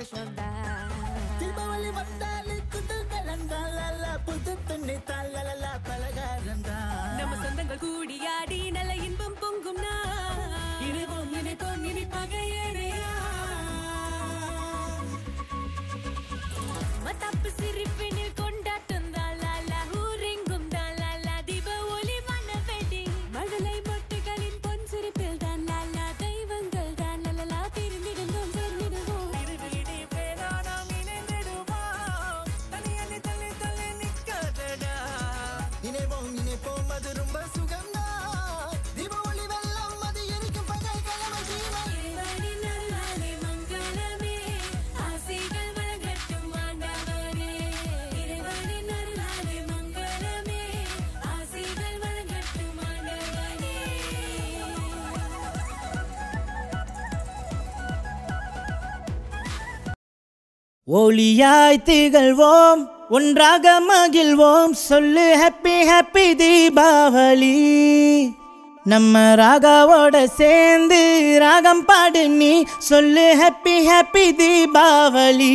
சந்தோஷம்தான் தீபாவளி வந்தாலே குதூகலங்கால புது பெண்ணை தாளல பலகாரந்தான் நம்ம சொந்தங்கள் கூடியாடி நல்ல இன்பம் பொங்கும் நாள். இணைவோம் இணைப்போம் இனிப்பாக ஏழையா மத்தாப்பு சிரிப்பினில் கொண்டாட்டம் தாலாலா ஊரெங்கும் தாலாலா தீப ஒளி வண்ண வெடி மழலை மொட்டுகளின் பொன் சிரிப்பில் தான் லாலா தெய்வங்கள் தான் லலலா திரும்பிடுவோம் சேர்ந்திடுவோம் திருவிழி வேளா நாம் இணைந்திடுவோம் தனியனை தள்ளி தள்ளி நிற்காதடா இணைவோம் இணைப்போம் அது ரொம்ப சுகம்தான் தீபாவளி வெள்ளம் அது எரிக்கும் பகல் கிழமை ஜீவன் இறைவனி நல்லாலே மங்களமே ஆசைகள் வழங்கட்டும் ஆண்டவரே இறைவனி நல்லாலே மங்களமே ஆசைகள் வழங்கட்டும் ஆண்டவரே ஒளியாய் திகழ்வோம் ஒன்றாக மகிழ்வோம் சொல்லு ஹாப்பி ஹாப்பி தீபாவளி நம்ம ராகாவோட சேர்ந்து ராகம் பாடு நீ சொல்லு ஹாப்பி ஹாப்பி தீபாவளி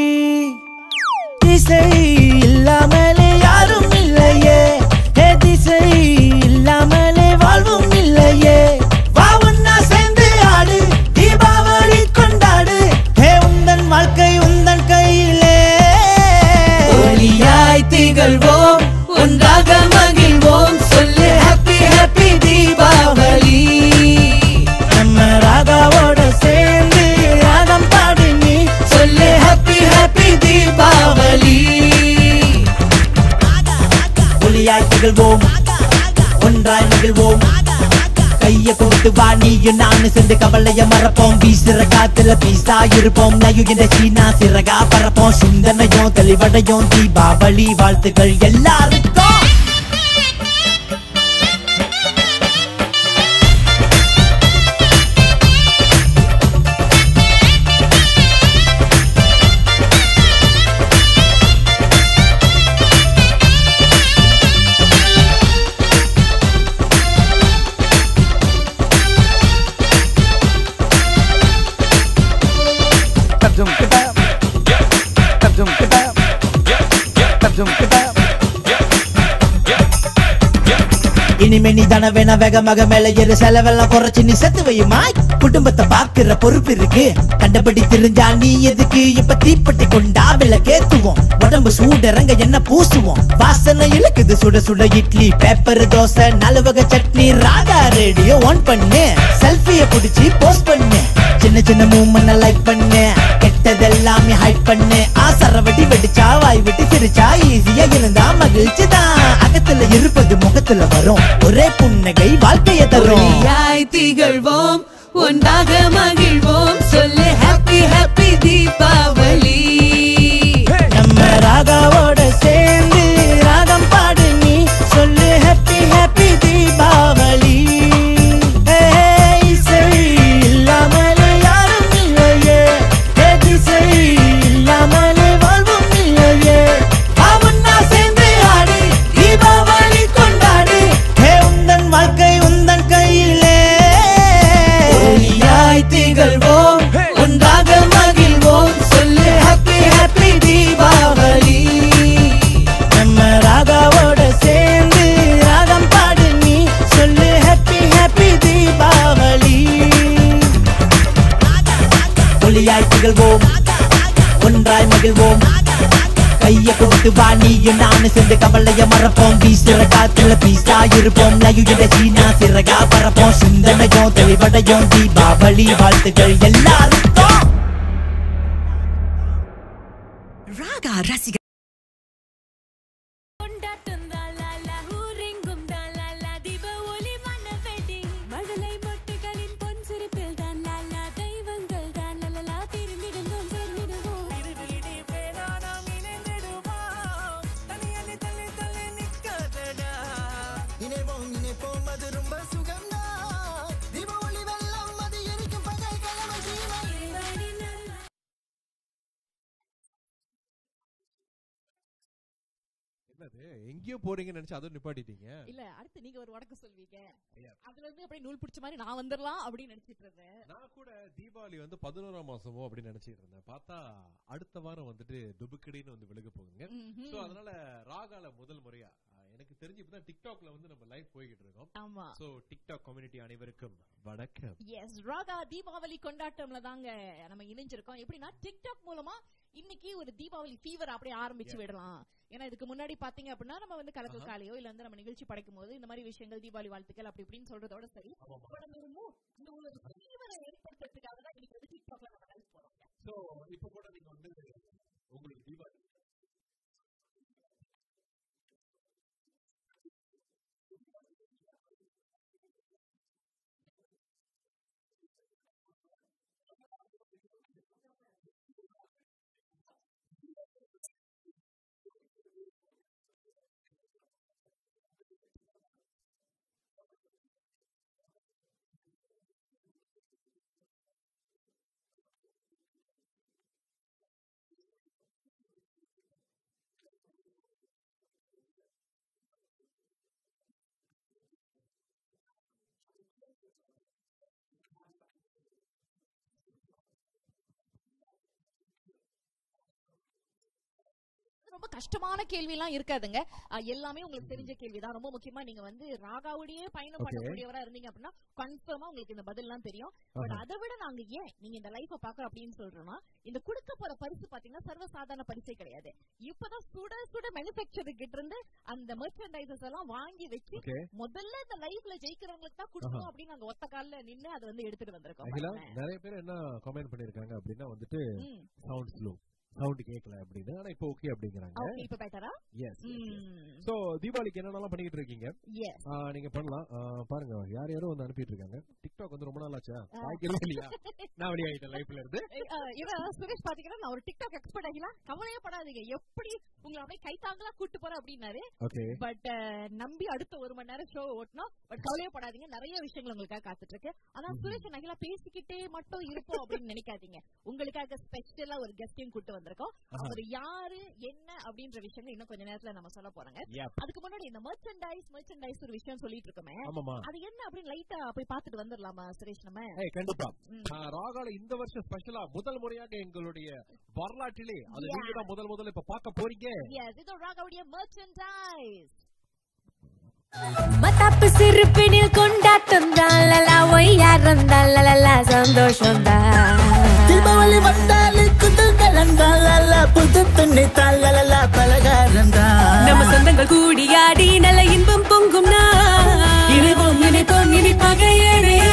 திசை இல்லாமலே யாரும் இல்லையே ஹே திசை இல்லாமலே வாழ்வும் இல்லையே வா ஒன்னா சேர்ந்து ஆடு தீபாவளி கொண்டாடு ஹே உந்தன் வாழ்க்கை உந்தன் கையிலே ஒளியாய் திகழ்வோம் ஒன்றாக மகிழ்வோம் சொல்லு ஹாப்பி ஹாப்பி தீபாவளி நம்ம ராகாவோட சேர்ந்து ராகம் பாடு நீ சொல்லு ஹாப்பி ஹாப்பி தீபாவளி ஒளியாய் திகழ்வோம் ஒன்றாய் மகிழ்வோம் கைய கொடுத்து வா நீயும் நானும் சேர்ந்து கவலைய மறப்போம் வீசுற காத்துல பீசா இருப்போம் நயு இந்த சீனா சிறகா பறப்போம் சிந்தனையும் தெளிவடையும் தீபாவளி வாழ்த்துக்கள் எல்லாருக்கும் Tabdum kebab. Tabdum kebab. Tabdum kebab. இனிமே நீ தானே வேணா வேகமாக மேல ஏறு செலவெல்லாம் குறைச்சு நீ செத்து வையுமா குடும்பத்தை பாக்குற பொறுப்பு இருக்கு கண்டபடி தெரிஞ்சா நீ எதுக்கு இப்ப தீப்பெட்டி கொண்டா விளக்கேத்துவோம் உடம்பு சூடறங்க என்ன பூசுவோம் வாசனை இழுக்குது சுட சுட இட்லி பேப்பர் தோசை நாலு வகை சட்னி ராதா ரேடியோ ஆன் பண்ணு செல்ஃபிய புடிச்சு போஸ்ட் பண்ணு சின்ன சின்ன மூமெண்ட் லைக் பண்ணு கெட்டதெல்லாமே ஹைட் பண்ணு ஆசர வெடி வெடிச்சா வாய் விட்டு சிரிச்சா ஈஸியா இருந்தா மகிழ்ச்சி தான் அகத்துல இருப்பது முகத்துல வரும் ஒரே புன்னகை வாழ்க்கைய தரும் ஒளியாய் திகழ்வோம் ஒன்றாக மகிழ்வோம் சொல்லு ஹாப்பி ஹாப்பி தீபாவளி நம்ம ராகாவோட சேர்ந்து ராகம் பாடு நீ சொல்லு ஹாப்பி ஹாப்பி தீபாவளி ஹே, இசை இல்லாமலே யாரும் இல்லையே ஹே, திசை இல்லாமலே வாழ்வும் இல்லையே வா ஒன்னா சேர்ந்து ஆடு தீபாவளி கொண்டாடு ஹே உந்தன் வாழ்க்கை உந்தன் கையிலே ஒளியாய் திகழ்வோம் ஒன்றாக மகிழ்வோம் சொல்லு ஹாப்பி ஹாப்பி தீபாவளி நம்ம ராகாவோட சேர்ந்து ராகம் பாடு நீ சொல்லு ஹாப்பி ஹாப்பி தீபாவளி ஒளியாய் திகழ்வோம் ஒன்றாய் மகிழ்வோம் கைய கொடுத்து வா நீயும் நானும் சேர்ந்து கவலைய மறப்போம் வீசுற காத்துல பீசா இருப்போம் நயுகிட சீனா சிறகா பறப்போம் சிந்தனையும் தெளிவடையும் தீபாவளி வாழ்த்துக்கள் எல்லாருக்கும் ராகா ரசிக கொண்டாட்டம் தாலாலா ஊரெங்கும் தாலாலா தீப ஒளி வண்ண வெடி மழலை மொட்டுகளின் பொன் சிரிப்பில் தான் லாலா தெய்வங்கள் தான் லலலா திரும்பிடுவோம் சேர்ந்திடுவோம் திருவிழி வேளா நாம் இணைந்திடுவோம் தனியனை தள்ளி தள்ளி நிற்காதடா இணைவோம் இணைப்போம் அது ரொம்ப சுகம்தான் தீபாவளி வெள்ளம் அது எரிக்கும் பகல் கிழமை ஜீவன் இறைவனின் என்னது எங்கேயோ போறீங்கன்னு நினைச்சு அதுவும் நிப்பாட்டிட்டீங்க இல்ல அடுத்து நீங்க ஒரு வடக்கு சொல்வீங்க ஐயா. அதுல இருந்து அப்படியே நூல் பிடிச்ச மாதிரி நான் வந்துடலாம் அப்படின்னு நினைச்சிட்டு இருந்தேன் நான் கூட தீபாவளி வந்து பதினோராம் மாசமோ அப்படின்னு நினைச்சிட்டு இருந்தேன் பார்த்தா அடுத்த வாரம் வந்துட்டு துபுக்கடின்னு வந்து விழுக போகுங்க ம்ஹும். சோ அதனால ராகால முதல் முறையா அஹ், எனக்கு தெரிஞ்சு இப்பதான் டிக்டாக்ல வந்து நம்ம லைவ் போய்கிட்டு இருக்கோம் ஆமா சோ டிக்டாக் கம்யூனிட்டி அனைவருக்கும் வணக்கம் எஸ் ராகா தீபாவளி கொண்டாட்டம்ல தாங்க நம்ம இணைஞ்சிருக்கோம் எப்படின்னா டிக்டாக் மூலமா இன்னைக்கு ஒரு தீபாவளி ஃபீவர் அப்படியே ஆரம்பிச்சு விடலாம் ஏன்னா இதுக்கு முன்னாடி பாத்தீங்க அப்படின்னா நம்ம வந்து கலக்கல் காலையோ இல்ல வந்து நம்ம நிகழ்ச்சி படைக்கும் போது இந்த மாதிரி விஷயங்கள் தீபாவளி வாழ்த்துக்கள் அப்படி இப்படின்னு சொல்றதோட சரி இப்ப நம்ம ஒரு mo- இந்த ஒரு ஃபீவரை ஏற்படுத்துறதுக்காக தான் இன்னைக்கு வந்து டிக்டாக்ல நம்ம லைவ் போறோம் சோ இப்ப கூட நீங்க வந்து உங்களுக்கு தீபாவளி ரொம்ப கஷ்டமான கேள்வி எல்லாம் இருக்காதுங்க அஹ் எல்லாமே உங்களுக்கு தெரிஞ்ச கேள்விதான் ரொம்ப முக்கியமா நீங்க வந்து ராகாவுடைய பயணம் Okay. பண்ணக்கூடியவரா இருந்தீங்க அப்படின்னா கன்ஃபார்மா உங்களுக்கு இந்த பதில் எல்லாம் தெரியும் பட் அதை விட நாங்க ஏன் நீங்க இந்த லைஃப பாக்க அப்படின்னு சொல்றோம்னா இந்த கொடுக்க போற பரிசு பாத்தீங்கன்னா சர்வ சாதாரண பரிசே கிடையாது இப்பதான் சுட சுட மேனுபேக்சர் கிட்ட இருந்து அந்த மெர்ச்சன்டைசஸ் எல்லாம் வாங்கி வச்சு ஓகே முதல்ல இந்த லைஃப்ல ஜெயிக்கிறவங்களுக்கு தான் கொடுக்கணும் அப்படின்னு நாங்க ஒத்த கால்ல நின்னு அதை வந்து எடுத்துட்டு வந்திருக்கோம் அகிலா பாருங்களேன். நிறைய பேர் என்ன கமெண்ட் பண்ணிருக்காங்க அப்படின்னா வந்துட்டு ம். சவுண்ட் ஸ்லோ சவுண்ட் கேட்கல அப்படின்னு ஆனா இப்போ ஓகே அப்படிங்கிறாங்க Okay, இப்ப பெட்டரா எஸ் சோ தீபாவளிக்கு என்னென்னலாம் பண்ணிட்டு இருக்கீங்க எஸ் ஆ, நீங்க பண்ணலாம் ஆ, பாருங்க யார் யாரோ வந்து அனுப்பிட்டு இருக்காங்க டிக்டாக் வந்து ரொம்ப நாள் ஆச்சா வாய்க்கவே இல்லையா நான் வெளியே ஆயிட்டேன் லைஃப்ல இருந்து இவன் சுரேஷ் பாத்தீங்கன்னா நான் ஒரு டிக்டாக் எக்ஸ்பர்ட் ஆகிலாம் கவலையே படாதீங்க எப்படி உங்களை அப்படியே கைத்தாங்களா கூட்டு போறேன் அப்படின்னாரு ஓகே பட் நம்பி அடுத்த ஒரு மணி நேரம் ஷோ ஓட்டணும் பட் கவலையே படாதீங்க நிறைய விஷயங்கள் உங்களுக்காக காத்துட்டு இருக்கு ஆனா சுரேஷ் நகிலா பேசிக்கிட்டே மட்டும் இருப்போம் அப்படின்னு நினைக்காதீங்க உங்களுக்காக ஸ்பெஷலா ஒரு கெஸ்டையும் கூட்டு வந்திருக்கோம் அவர் யாரு என்ன அப்படின்ற விஷயங்கள் இன்னும் கொஞ்ச நேரத்துல நம்ம சொல்ல போறோங்க Yep. அதுக்கு முன்னாடி இந்த மெர்ச்சன்டைஸ் மெர்ச்சன்டைஸ் ஒரு விஷயம் சொல்லிட்டு இருக்கோமே ஆமாமா அது என்ன அப்படின்னு லைட்டா போய் பாத்துட்டு வந்துடலாமா சுரேஷ் நம்ம ஏய் கண்டிப்பா ம். ஆ, ராகால இந்த வருஷம் ஸ்பெஷலா முதல் முறையாக எங்களுடைய வரலாற்றிலே அது Yeah. நீங்க தான் முதல் முதல்ல இப்ப பார்க்க போறீங்க எஸ் இது ராகாவுடைய மெர்ச்சன்டைஸ் மத்தாப்பு சிறுப்பினில் கொண்டாட்டம் தான் லலா ஒய்யாரம் தான் லலலா சந்தோஷம் தான் தீபாவளி வந்தாலே குதூகலம் தான் லல புது துணி தான் லலல பலகாரம் தான் நம்ம சொந்தங்கள் கூடி ஆடி நல்ல இன்பம் பொங்கும் நாள் இணைவோம் நினைப்போம் இனிப்பாக ஏழையா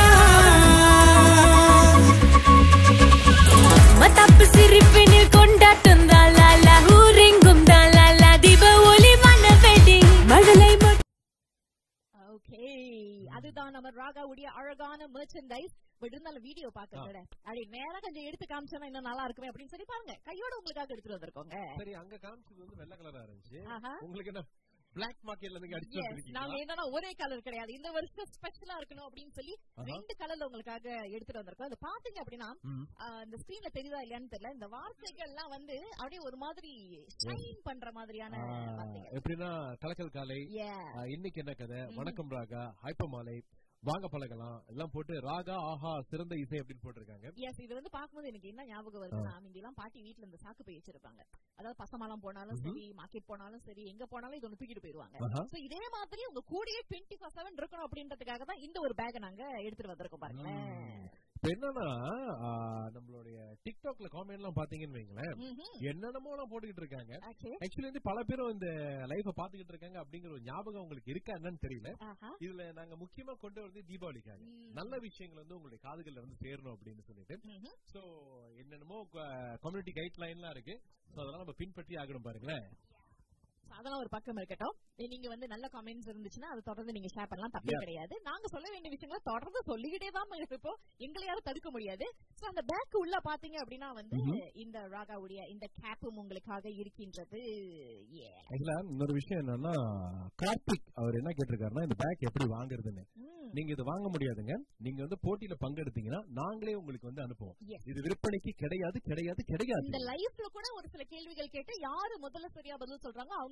மத்தாப்பு சிரிப்பினில் கொண்டாட்டம் தான் லாலா ஊரெங்கும் தான் லாலா தீப ஒளி வண்ண வெடி மழலை மொ- ஓகே அதுதான் நம்ம ராகாவுடைய அழகான மெர்ச்சன்டைஸ் பட் இருந்தாலும் வீடியோ பாக்குறத அப்படி நேரா கொஞ்சம் எடுத்து காமிச்சோம்னா இன்னும் நல்லா இருக்குமே அப்படின்னு சொல்லி பாருங்க கையோட உங்களுக்காக எடுத்துட்டு வந்திருக்கோங்க சரி அங்க காமிச்சது வந்து வெள்ளை கலரா இருந்துச்சு ஆஹா. உங்களுக்கு என்ன பிளாக் மார்க்கெட்ல இருந்து அடிச்சு Yes, நாங்க வந்திருக்கீங்களா என்னன்னா ஒரே கலர் கிடையாது இந்த வருஷம் ஸ்பெஷலா இருக்கணும் அப்படின்னு சொல்லி ஆஹா. ரெண்டு கலர்ல உங்களுக்காக எடுத்துட்டு வந்திருக்கோம் அது பாத்தீங்க அப்படின்னா ம். ஆஹ், இந்த ஸ்கிரீன்ல தெரியுதா இல்லையான்னு தெரியல இந்த வார்த்தைகள் எல்லாம் வந்து அப்படியே ஒரு மாதிரி ஷைன் பண்ற மாதிரியான ஆ, வார்த்தைகள் எப்படின்னா கலக்கல் காலை Yeah. ஆ, இன்னைக்கு என்ன கதை வணக்கம் ராகா ஹைப்ப மாலை வாங்க பழகலாம் எல்லாம் போட்டு ராகா ஆஹா சிறந்த இசை அப்படின்னு போட்டிருக்காங்க எஸ் இது வந்து பாக்கும்போது எனக்கு என்ன ஞாபகம் வருதுன்னா முந்தி எல்லாம் பாட்டி வீட்ல இந்த சாக்கு பை வச்சிருப்பாங்க அதாவது பசமாலாம் போனாலும் சரி மார்க்கெட் போனாலும் சரி எங்க போனாலும் இது ஒண்ணு தூக்கிட்டு போயிருவாங்க ஆஹா. சோ இதே மாதிரி உங்க கூடயே டுவெண்ட்டி ஃபோர் செவன் இருக்கணும் அப்படின்றதுக்காக தான் இந்த ஒரு பேக் நாங்க எடுத்துட்டு வந்திருக்கோம் பாருங்களேன் இப்ப என்னன்னா ஆ, நம்மளுடைய டிக்டாக்ல காமெண்ட் எல்லாம் பாத்தீங்கன்னு வைங்களேன் ம்ஹும். என்னென்னமோ எல்லாம் போட்டுக்கிட்டு இருக்காங்க Okay. ஆக்சுவலி வந்து பல பேரும் இந்த லைஃப பாத்துக்கிட்டு இருக்காங்க அப்படிங்கிற ஒரு ஞாபகம் உங்களுக்கு இருக்கா என்னன்னு தெரியல ஆஹா. இதுல நாங்க முக்கியமா கொண்டு வரது தீபாவளிக்காக ம். நல்ல விஷயங்கள் வந்து உங்களுடைய காதுகள்ல வந்து சேரணும் அப்படின்னு சொல்லிட்டு ம்ஹும். சோ என்னென்னமோ கம்யூனிட்டி கைட்லைன்லாம் இருக்கு சோ அதெல்லாம் நம்ம பின்பற்றி ஆகணும் பாருங்களேன் So, அதெல்லாம் ஒரு பக்கம் இருக்கட்டும் நீங்க வந்து நல்ல கமெண்ட்ஸ் இருந்துச்சுன்னா அது தொடர்ந்து நீங்க ஷேர் பண்ணலாம் தப்பே Yeah. கிடையாது நாங்க சொல்ல வேண்டிய விஷயங்களை தொடர்ந்து சொல்லிக்கிட்டே தான் இருப்போம் எங்களை யாரும் தடுக்க முடியாது சோ அந்த பேக் உள்ள பாத்தீங்க அப்படின்னா வந்து இந்த ராகாவுடைய இந்த கேப்பும் உங்களுக்காக இருக்கின்றது Yeah. இதுல இன்னொரு விஷயம் என்னன்னா கார்த்திக் அவர் என்ன கேட்டிருக்காருன்னா இந்த பேக் எப்படி வாங்குறதுன்னு ம். நீங்க இது வாங்க முடியாதுங்க நீங்க வந்து போட்டியில பங்கெடுத்தீங்கன்னா நாங்களே உங்களுக்கு வந்து அனுப்புவோம் Yes. இது விற்பனைக்கு கிடையாது கிடையாது கிடையாது இந்த லைஃப்ல கூட ஒரு சில கேள்விகள் கேட்டு யாரு முதல்ல சரியா பதில் சொல்றாங்க அவங்களுக்கு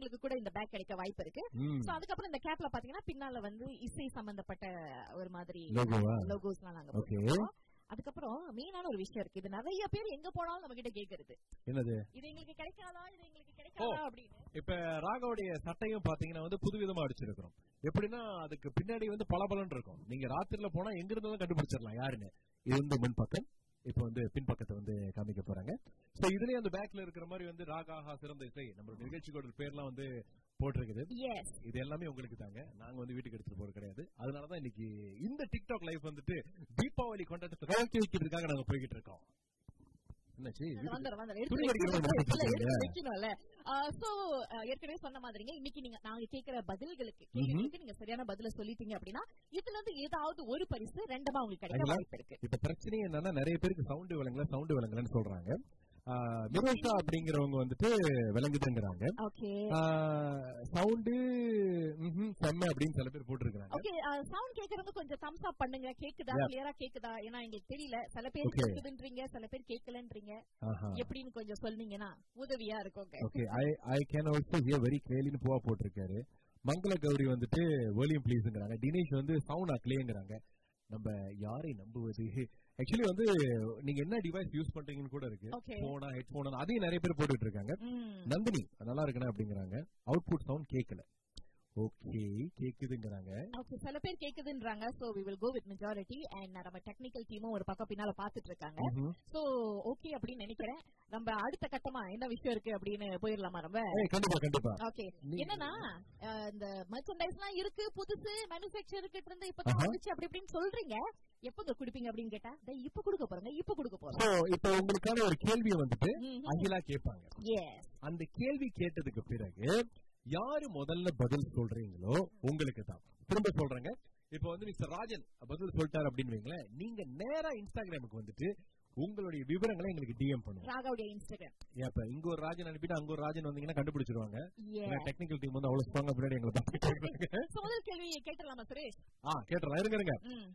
உங்களுக்கு கூட இந்த பேக் கிடைக்க வாய்ப்பு இருக்கு ம். சோ அதுக்கப்புறம் இந்த கேப்ல பாத்தீங்கன்னா பின்னால வந்து இசை சம்பந்தப்பட்ட ஒரு மாதிரி Logo-வா? லோகோஸ் எல்லாம் நாங்க Okay. போட்டிருக்கோம். அதுக்கப்புறம் மெயினான ஒரு விஷயம் இருக்கு இது நிறைய பேர் எங்க போனாலும் நம்ம கிட்ட கேக்குறது என்னது இது எங்களுக்கு கிடைக்காதா இது எங்களுக்கு கிடைக்காதா அப்படின்னு இப்ப ராகாவுடைய சட்டையும் பாத்தீங்கன்னா வந்து புதுவிதமா அடிச்சிருக்கிறோம் எப்படின்னா அதுக்கு பின்னாடி வந்து பளபளன்னு இருக்கும் நீங்க ராத்திரில போனா எங்க இருந்தாலும் கண்டுபிடிச்சிடலாம் யாருன்னு இது வந்து முன் பக்கம் இப்ப வந்து பின்பக்கத்தை வந்து காமிக்க போறாங்க சோ இதுலயே அந்த பேக்ல இருக்கிற மாதிரி வந்து ராகாஹா சிறந்த இசை நம்மளோட நிகழ்ச்சிகளோட பேர்லாம் வந்து போட்டிருக்குது எஸ் இது எல்லாமே உங்களுக்கு தாங்க நாங்க வந்து வீட்டுக்கு எடுத்துட்டு போறது கிடையாது அதனாலதான் இன்னைக்கு இந்த டிக்டாக் லைஃப் வந்துட்டு தீபாவளி கொண்டாட்டத்தை துவக்கி வைக்கிறதுக்காக நாங்க போய்கிட்டு இருக்கோம் என்னாச்சு வீட்டுக்கு- வந்துடும் வந்துடும் துணி எடுத்து மடிக்கிற மாதிரி வைக்கணும். இல்ல, வச்சிருக்கீங்க. எடுத்து வைக்கணும்ல சோ ஏற்கனவே சொன்ன மாதிரிங்க இன்னைக்கு நீங்க நாங்க கேக்குற பதில்களுக்கு கேள்விகளுக்கு நீங்க சரியான பதில சொல்லிட்டீங்க அப்படின்னா இதுல இருந்து ஏதாவது ஒரு பரிசு ரெண்டமா உங்களுக்கு கிடைக்க அதுல- வாய்ப்பு இருக்கு இப்ப பிரச்சனை என்னன்னா நிறைய பேருக்கு சவுண்ட் விளங்கல சவுண்ட் விளங்கலன்னு சொல்றாங்க ஆஹ் மிரோஷா அப்படிங்கிறவங்க வந்துட்டு விளங்குதுங்கிறாங்க ஓகே சவுண்டு செம்ம அப்படின்னு சில பேர் போட்டிருக்காங்க ஓகே சவுண்ட் கேக்குறவங்க கொஞ்சம் தம்ஸ் அப் பண்ணுங்க கேக்குதா Yeah. கிளியரா கேக்குதா ஏன்னா எங்களுக்கு தெரியல சில பேர் Okay. கேக்குதுன்றீங்க சில பேர் கேட்கலன்றீங்க எப்படின்னு கொஞ்சம் சொன்னீங்கன்னா உதவியா இருக்குங்க okay I I can also hear very கிளியர்லின்னு போவா போட்டிருக்காரு மங்கள கௌரி வந்துட்டு வால்யூம் ப்ளீஸ்ங்கிறாங்க தினேஷ் வந்து சவுண்ட் அக்லேங்கிறாங்க நம்ம யாரை நம்புவது ஆக்சுவலி வந்து நீங்க என்ன டிவைஸ் யூஸ் பண்றீங்கன்னு கூட இருக்கு ஓகே போனா ஹெட்போனா அதையும் நிறைய பேர் போட்டுட்டு இருக்காங்க நந்தினி நல்லா இருக்குண்ணே அப்படிங்கிறாங்க அவுட்புட் சவுண்ட் கேட்கல ஓகே கேக்குதுங்கிறாங்க ஓகே சில பேர் கேக்குதுன்றாங்க so we will go with majority and நம்ம டெக்னிக்கல் டீமும் ஒரு பக்கம் பின்னால பாத்துட்டு இருக்காங்க ம்ஹும். சோ ஓகே அப்படின்னு நினைக்கிறேன் நம்ம அடுத்த கட்டமா என்ன விஷயம் இருக்கு அப்படின்னு போயிடலாமா நம்ம ஏய், கண்டிப்பா கண்டிப்பா ஓகே நீ- என்னன்னா அஹ், இந்த மர்ச்சன்டைஸ்லாம் இருக்கு புதுசு மேனுஃபேக்சர் கிட்ட இருந்து இப்பதான் ஆஹா. வந்துச்சு அப்படி இப்படின்னு சொல்றீங்க எப்பங்க குடிப்பீங்க அப்படின்னு கேட்டா "டேய், இப்ப கொடுக்க போறேங்க இப்ப கொடுக்க போறோம் சோ இப்போ உங்களுக்கான ஒரு கேள்வியை வந்துட்டு அகிலா கேட்பாங்க எஸ் அந்த கேள்வி கேட்டதுக்கு பிறகு யாரு முதல்ல பதில் சொல்றீங்களோ உங்களுக்கு தான் திரும்ப சொல்றேங்க இப்போ வந்து மிஸ்டர் ராஜன் பதில் சொல்லிட்டாரு அப்படின்னு வைங்களேன் நீங்க நேரா இன்ஸ்டாகிராமுக்கு வந்துட்டு உங்களுடைய விவரங்களை எங்களுக்கு டிஎம் பண்ணுவோம் ராகாவுடைய இன்ஸ்டாகிராம் ஏன் இப்ப இங்க ஒரு ராஜன் அனுப்பிட்டு அங்க ஒரு ராஜன் வந்தீங்கன்னா கண்டுபிடிச்சிருவாங்க எஸ் டெக்னிக்கல் டீம் வந்து அவ்வளவு ஸ்ட்ராங்கா பின்னாடி எங்களை பார்த்துட்டு இருக்காங்க. சோ முதல் கேள்வி கேட்டலாமா சுரேஷ் ஆ கேட்டுறேன் இருங்க இருங்க ம்,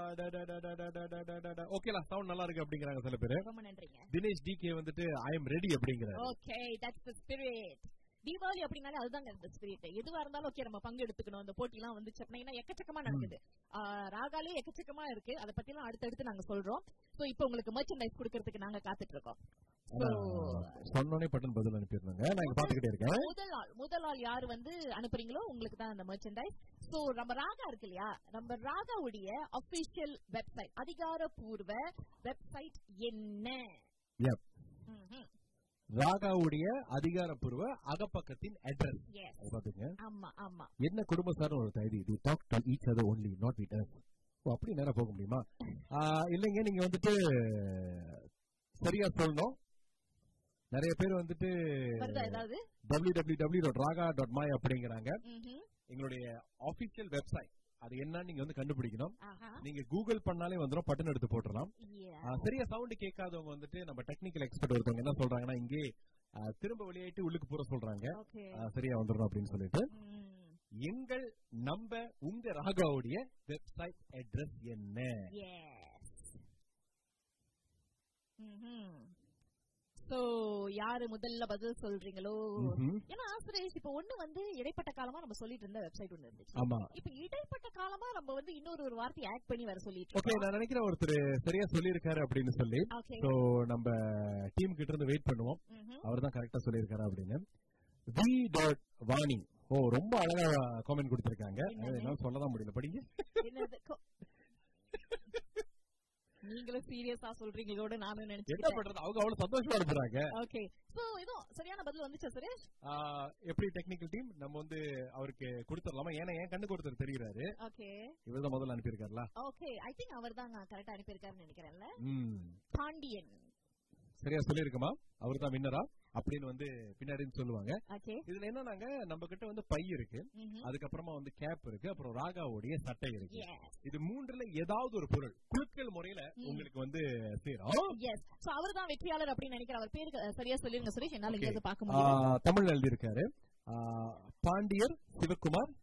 ஓகேலா சவுண்ட் நல்லா இருக்கு அப்படிங்கிறாங்க சில பேரு ரொம்ப நன்றிங்க தினேஷ் டிகே வந்துட்டு ஐ எம் ரெடி அப்படிங்கிறாரு okay that's the spirit Deepavali அப்படின்னாலே அதுதாங்க இந்த ஸ்பிரிட் எதுவா இருந்தாலும் ஓகே நம்ம பங்கு எடுத்துக்கணும் அந்த போட்டி எல்லாம் வந்துச்சு அப்படின்னா எக்கச்சக்கமா நடக்குது ஆஹ் ராகாலே எக்கச்சக்கமா இருக்கு அதை பத்தி எல்லாம் அடுத்தடுத்து நாங்க சொல்றோம் சோ இப்போ உங்களுக்கு மர்ச்சன்டைஸ் கொடுக்கறதுக்கு நாங்க காத்துட்டு இருக்கோம் So, சொன்னோடனே பட்டன் பதில் அனுப்பிடுறாங்க நான் இங்க பாத்துக்கிட்டே இருக்கேன் முதல் ஆள் முதல் ஆள் யாரு வந்து அனுப்புறீங்களோ உங்களுக்கு தான் அந்த மர்ச்சன்டைஸ் சோ நம்ம ராகா இருக்கு இல்லையா நம்ம ராகாவுடைய அபிஷியல் வெப்சைட் அதிகாரப்பூர்வ வெப்சைட் என்ன Yep. ம்ஹும். ராகாவுடைய அதிகாரப்பூர்வ அகப்பக்கத்தின் அட்ரஸ் Yes. பாத்துங்க ஆமா ஆமா என்ன குடும்பசாரம் ஒரு தைதி the talk to each other only not with us ஓ அப்படி நேரா போக முடியுமா ஆ, இல்லைங்க நீங்க வந்துட்டு சரியா சொல்லணும் நிறைய பேர் வந்துட்டு வருதா ஏதாவது W W W dot Raaga dot my அப்படிங்கிறாங்க ம்ஹும். எங்களுடைய ஆபீஷியல் வெப்சைட் அது என்னன்னு நீங்க வந்து கண்டுபிடிக்கணும் ஆஹா நீங்க கூகுள் பண்ணாலே வந்துடும் பட்டன் எடுத்து போட்டுடலாம் Yeah. ஆ, சரியா சவுண்ட் கேட்காதவங்க வந்துட்டு நம்ம டெக்னிக்கல் எக்ஸ்பர்ட் ஒருத்தவங்க என்ன சொல்றாங்கன்னா இங்கே ஆ, திரும்ப வெளியாயிட்டு உள்ளுக்கு பூர சொல்றாங்க Okay. ஆ, சரியா வந்துடும் அப்படின்னு சொல்லிட்டு ம். எங்கள் நம்ப உங்க ராகாவுடைய வெப்சைட் அட்ரஸ் என்ன Yes. ம்ஹும். So, யாரு முதல்ல பதில் சொல்றீங்களோ ம்ஹும். ஏன்னா சுரேஷ் இப்ப ஒண்ணு வந்து இடைப்பட்ட காலமா நம்ம சொல்லிட்டு இருந்த வெப்சைட் ஒண்ணு இருந்துச்சு ஆமா இப்ப இடைப்பட்ட காலமா நம்ம வந்து இன்னொரு ஒரு வார்த்தை ஆட் பண்ணி வர சொல்லிட்டு ஓகே நான் நினைக்கிறேன் ஒருத்தர் சரியா சொல்லியிருக்காரு அப்படின்னு சொல்லி ஓகே சோ நம்ம டீம் கிட்ட இருந்து வெயிட் பண்ணுவோம் அவர் தான் கரெக்டா சொல்லியிருக்காரு அப்படின்னு வி டாட் வாணி ஓ ரொம்ப அழகா காமெண்ட் கொடுத்திருக்காங்க என்னது? என்னால சொல்லதான் முடியல படிங்க என்னது கொ- நீங்களும் சீரியஸா சொல்றீங்களோட நானும் என்ன நினைச்சேன் பண்றது அவங்க அவ்வளவு சந்தோஷமா இருப்பாங்க ஓகே சோ இதோ சரியான பதில் வந்துச்சா சுரேஷ் எப்படி டெக்னிக்கல் டீம் நம்ம வந்து அவருக்கு கொடுத்துடலாமா ஏன்னா என் கண்ணுக்கு ஒருத்தர் தெரிகிறாரு ஓகே இவர் தான் முதல்ல அனுப்பியிருக்காருல ஓகே ஐ திங்க் அவர் தான் கரெக்டா அனுப்பியிருக்காருன்னு நினைக்கிறேன்ல ம் பாண்டியன் சரியா சொல்லியிருக்குமா அவர் தான் வின்னரா அப்படின்னு வந்து பின்னாடி சொல்லுவாங்க ஓகே இதுல என்னன்னாங்க நம்ம கிட்ட வந்து பை இருக்கு அதுக்கப்புறமா வந்து கேப் இருக்கு அப்புறம் ராகாவுடைய சட்டை இருக்கு எஸ் இது மூன்றுல ஏதாவது ஒரு பொருள் குழுக்கள் முறையில ம். உங்களுக்கு வந்து சேரும் எஸ் சோ அவர் தான் வெற்றியாளர் அப்படின்னு நினைக்கிறேன் அவர் பேரு அஹ், சரியா சொல்லிருங்க சுரேஷ் என்னால Okay. இங்க பார்க்க முடியும் தமிழ் எழுதியிருக்காரு ஆ, பாண்டியர் சிவகுமார்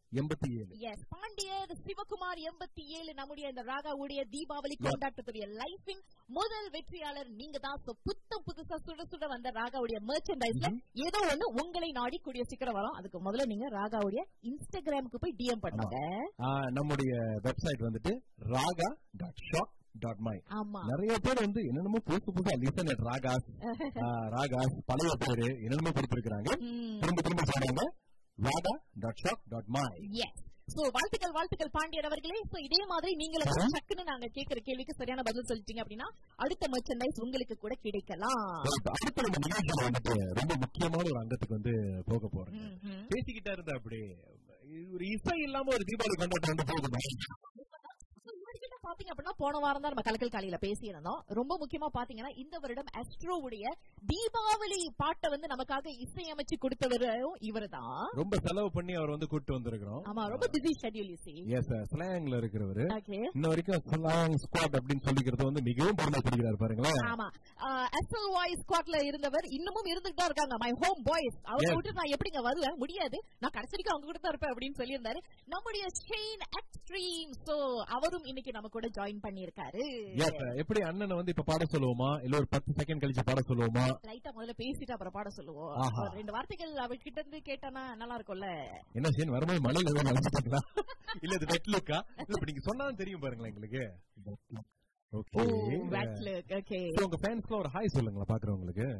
எண்பத்தி ஏழு எஸ் பாண்டியர் சிவகுமார் எண்பத்தி ஏழு நம்முடைய இந்த ராகாவுடைய தீபாவளி கொண்டாட்டத்துடைய லைஃபின் முதல் வெற்றியாளர் நீங்க தான் So, புத்தம் புதுசா சுட சுட வந்த ராகாவுடைய மெர்ச்சன்டைஸ்ல ஏதோ ஒண்ணு உங்களை நாடி கூடிய சீக்கிரம் வரும் அதுக்கு முதல்ல நீங்க ராகாவுடைய இன்ஸ்டாகிராமுக்கு போய் டிஎம் பண்ணுங்க ஆ, நம்முடைய வெப்சைட் வந்துட்டு Raaga dot shop dot my ஆமா நிறைய பேர் வந்து என்னென்னமோ புதுசு புதுசா லிசன் ராகாஸ் ஆ, ராகாஸ் பழைய பேரு என்னென்னமோ கொடுத்திருக்காங்க ம். திரும்ப திரும்ப சொல்றாங்க Raaga dot shop dot my yes so வாழ்த்துக்கள் வாழ்த்துக்கள் பாண்டியர் அவர்களே சோ இதே மாதிரி நீங்களும் டக்குன்னு நாங்க கேக்குற கேள்விக்கு சரியான பதில் சொல்லிட்டீங்க அப்படின்னா அடுத்த மெர்ச்சன்டைஸ் உங்களுக்கு கூட கிடைக்கலாம் அடுத்த நம்ம நிகழ்ச்சியில வந்துட்டு ரொம்ப முக்கியமான ஒரு அங்கத்துக்கு வந்து போக போறோம் ம்ஹும். பேசிக்கிட்டா இருந்தா அப்படி ஒரு இசை இல்லாம ஒரு தீபாவளி கொண்டாட்டம் வந்து போகுது So, முன்னாடி கிட்ட பாத்தீங்க அப்படின்னா போன வாரம் தான் நம்ம கலக்கல் காலையில பேசியிருந்தோம் ரொம்ப முக்கியமா பாத்தீங்கன்னா இந்த வருடம் அஸ்ட்ரோவுடைய தீபாவளி பாட்டை வந்து நமக்காக இசையமைச்சு கொடுத்தவரும் இவர்தான் ரொம்ப செலவு பண்ணி அவர் வந்து கூட்டு வந்திருக்கிறோம் ஆமா ரொம்ப பிஸி ஷெட்யூல் இசி எஸ் ஸ்லாங்ல இருக்கிறவரு ஓகே இன்ன வரைக்கும் ஸ்லாங் ஸ்குவாட் அப்படின்னு சொல்லிக்கிறது வந்து மிகவும் பெருமைப்படுகிறார் பாருங்களேன் ஆமா எஸ்எல் வாய்ஸ் ஸ்குவாட்ல இருந்தவர் இன்னமும் இருந்துட்டு தான் இருக்காங்க மை ஹோம் பாய்ஸ் அவங்க Yes. விட்டு நான் எப்படிங்க வருவேன் முடியாது நான் கடைசி வரைக்கும் அவங்க கூட தான் இருப்பேன் அப்படின்னு சொல்லியிருந்தாரு நம்முடைய ஷெயின் எக்ஸ்ட்ரீம் சோ அவரும் இன்னைக்கு நம்ம கூட ஜாயின் பண்ணியிருக்காரு எஸ் எப்படி அண்ணனை வந்து இப்ப பாட சொல்லுவோமா இல்ல ஒரு பத்து செகண்ட் கழிச்சு பாட சொல்லுவோமா லைட்டா முதல்ல பேசிட்டு அப்புறம் பாட சொல்லுவோம் ஆஹா. ஒரு ரெண்டு வார்த்தைகள் அவர்கிட்ட இருந்து கேட்டானா நல்லா இருக்கும்ல என்ன சீன் வரும்போது மலையில ஏதோ நினைச்சிட்டீங்களா இல்ல இது வெட் லுக்கா இல்ல இப்ப நீங்க சொன்னாலும் தெரியும் பாருங்களேன் எங்களுக்கு ஓ ஓகே பேட்லுக் ஓகே உங்க ஃபேன்ஸ்க்கு ஒரு ஹாய் சொல்லுங்களா பாக்குறவங்களுக்கு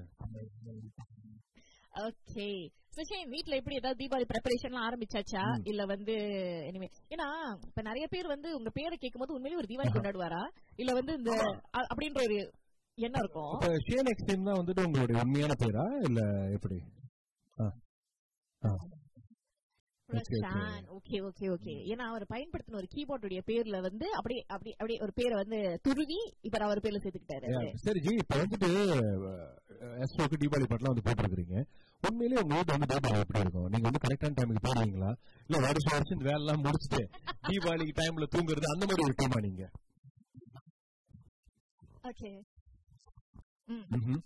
ஓகே சுஷேன் வீட்ல எப்படி ஏதாவது தீபாவளி ப்ரிப்பரேஷன்லாம் ஆரம்பிச்சாச்சா இல்ல வந்து இனிமே ஏன்னா இப்ப நிறைய பேர் வந்து உங்க பேரை கேட்கும்போது உண்மையிலேயே ஒரு தீபாவளி கொண்டாடுவாரா இல்ல வந்து இந்த அ- அப்படின்ற ஒரு எண்ணம் இருக்கும் இப்ப ஷேன் எக்ஸ்ட்ரீம் தான் வந்துட்டு உங்களுடைய உண்மையான பேரா இல்ல எப்படி ஆ. ஆ. Okay, okay. Okay okay okay ஏன்னா அவர் பயன்படுத்தின ஒரு கீபோர்டுடைய பேர்ல வந்து அப்படியே அப்படி அப்படியே ஒரு பேரை வந்து துருவி இப்ப அவர் பேர்ல சேர்த்துக்கிட்டாரு Yeah, சரி ஜி இப்ப வந்துட்டு எஸ்ஓக்கு தீபாவளி பாட்டுலாம் வந்து போட்டுருக்கீங்க உண்மையிலேயே உங்க வீட்டு வந்து தீபாவளி எப்படி இருக்கும் நீங்க வந்து கரெக்டான டைமுக்கு போடுவீங்களா இல்ல வருஷம் வருஷம் இந்த வேலை எல்லாம் முடிச்சுட்டு தீபாவளிக்கு டைம்ல தூங்குறது அந்த மாதிரி ஒரு டீமா நீங்க ஓகே ம்ஹும்.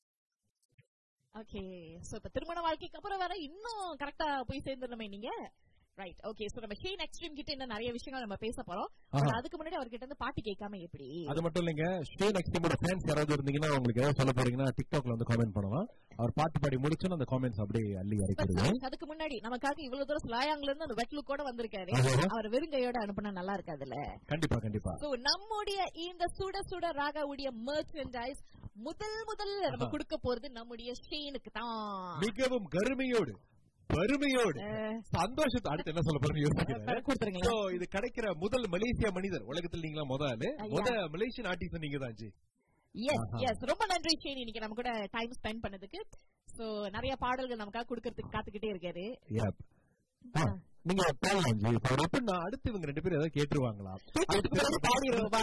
ஓகே சோ இப்ப திருமண வாழ்க்கைக்கு அப்புறம் வர இன்னும் கரெக்டா போய் சேர்ந்துடணுமே நீங்க ரைட் ஓகே சோ நம்ம ஷேன் எக்ஸ்ட்ரீம் கிட்ட இன்னும் நிறைய விஷயங்கள் நம்ம பேச போறோம் ஆஹா. ஆனா அதுக்கு முன்னாடி அவர்கிட்ட இருந்து பாட்டு கேட்காம எப்படி அது மட்டும் இல்லைங்க ஷேன் எக்ஸ்ட்ரீமோட ஃபேன்ஸ் யாராவது இருந்தீங்கன்னா உங்களுக்கு ஏதாவது சொல்ல போறீங்கன்னா டிக்டாக்ல வந்து காமெண்ட் பண்ணலாம் அவர் பாட்டு பாடி முடிச்சோன்னு அந்த காமெண்ட்ஸ் அப்படியே அள்ளி இறக்கிடுவோம் அதுக்கு முன்னாடி நமக்காக இவ்வளவு தூரம் ஸ்லாயாங்ல இருந்து அந்த வெட்லுக் கூட வந்திருக்காரு ஆஹா. அவர் வெறுங்கையோட அனுப்புனா நல்லா இருக்காதுல்ல கண்டிப்பா கண்டிப்பா சோ நம்முடைய இந்த சுட சுட ராகாவுடைய மெர்ச்சன்டைஸ் முதல் முதல்ல நம்ம ஆஹா. கொடுக்க போறது நம்முடைய ஷேனுக்கு தான் மிகவும் கருமையோடு பெருமையோடு சந்தோஷத்தை அடுத்து என்ன சொல்ல போறேன்னு யோசிக்கிறேன் கொடுத்துருங்களேன் So, இது கிடைக்கிற முதல் மலேசியா மனிதர் உலகத்தில் நீங்களா முதல் முத மலேசியன் ஆர்டிஸ்ட் நீங்க தான் ஜி எஸ் ஆஹா. எஸ் ரொம்ப நன்றி ஷேன் இன்னைக்கு நம்ம கூட டைம் ஸ்பெண்ட் பண்ணதுக்கு சோ நிறைய பாடல்கள் நமக்காக கொடுக்கறதுக்கு காத்துக்கிட்டே இருக்காரு Yep. ஆ, நீங்க பாடலாம் ஜி இப்ப அவர் எப்படின்னா அடுத்து இவங்க ரெண்டு பேரும் ஏதாவது கேட்டுருவாங்களா பாடிடுவோமா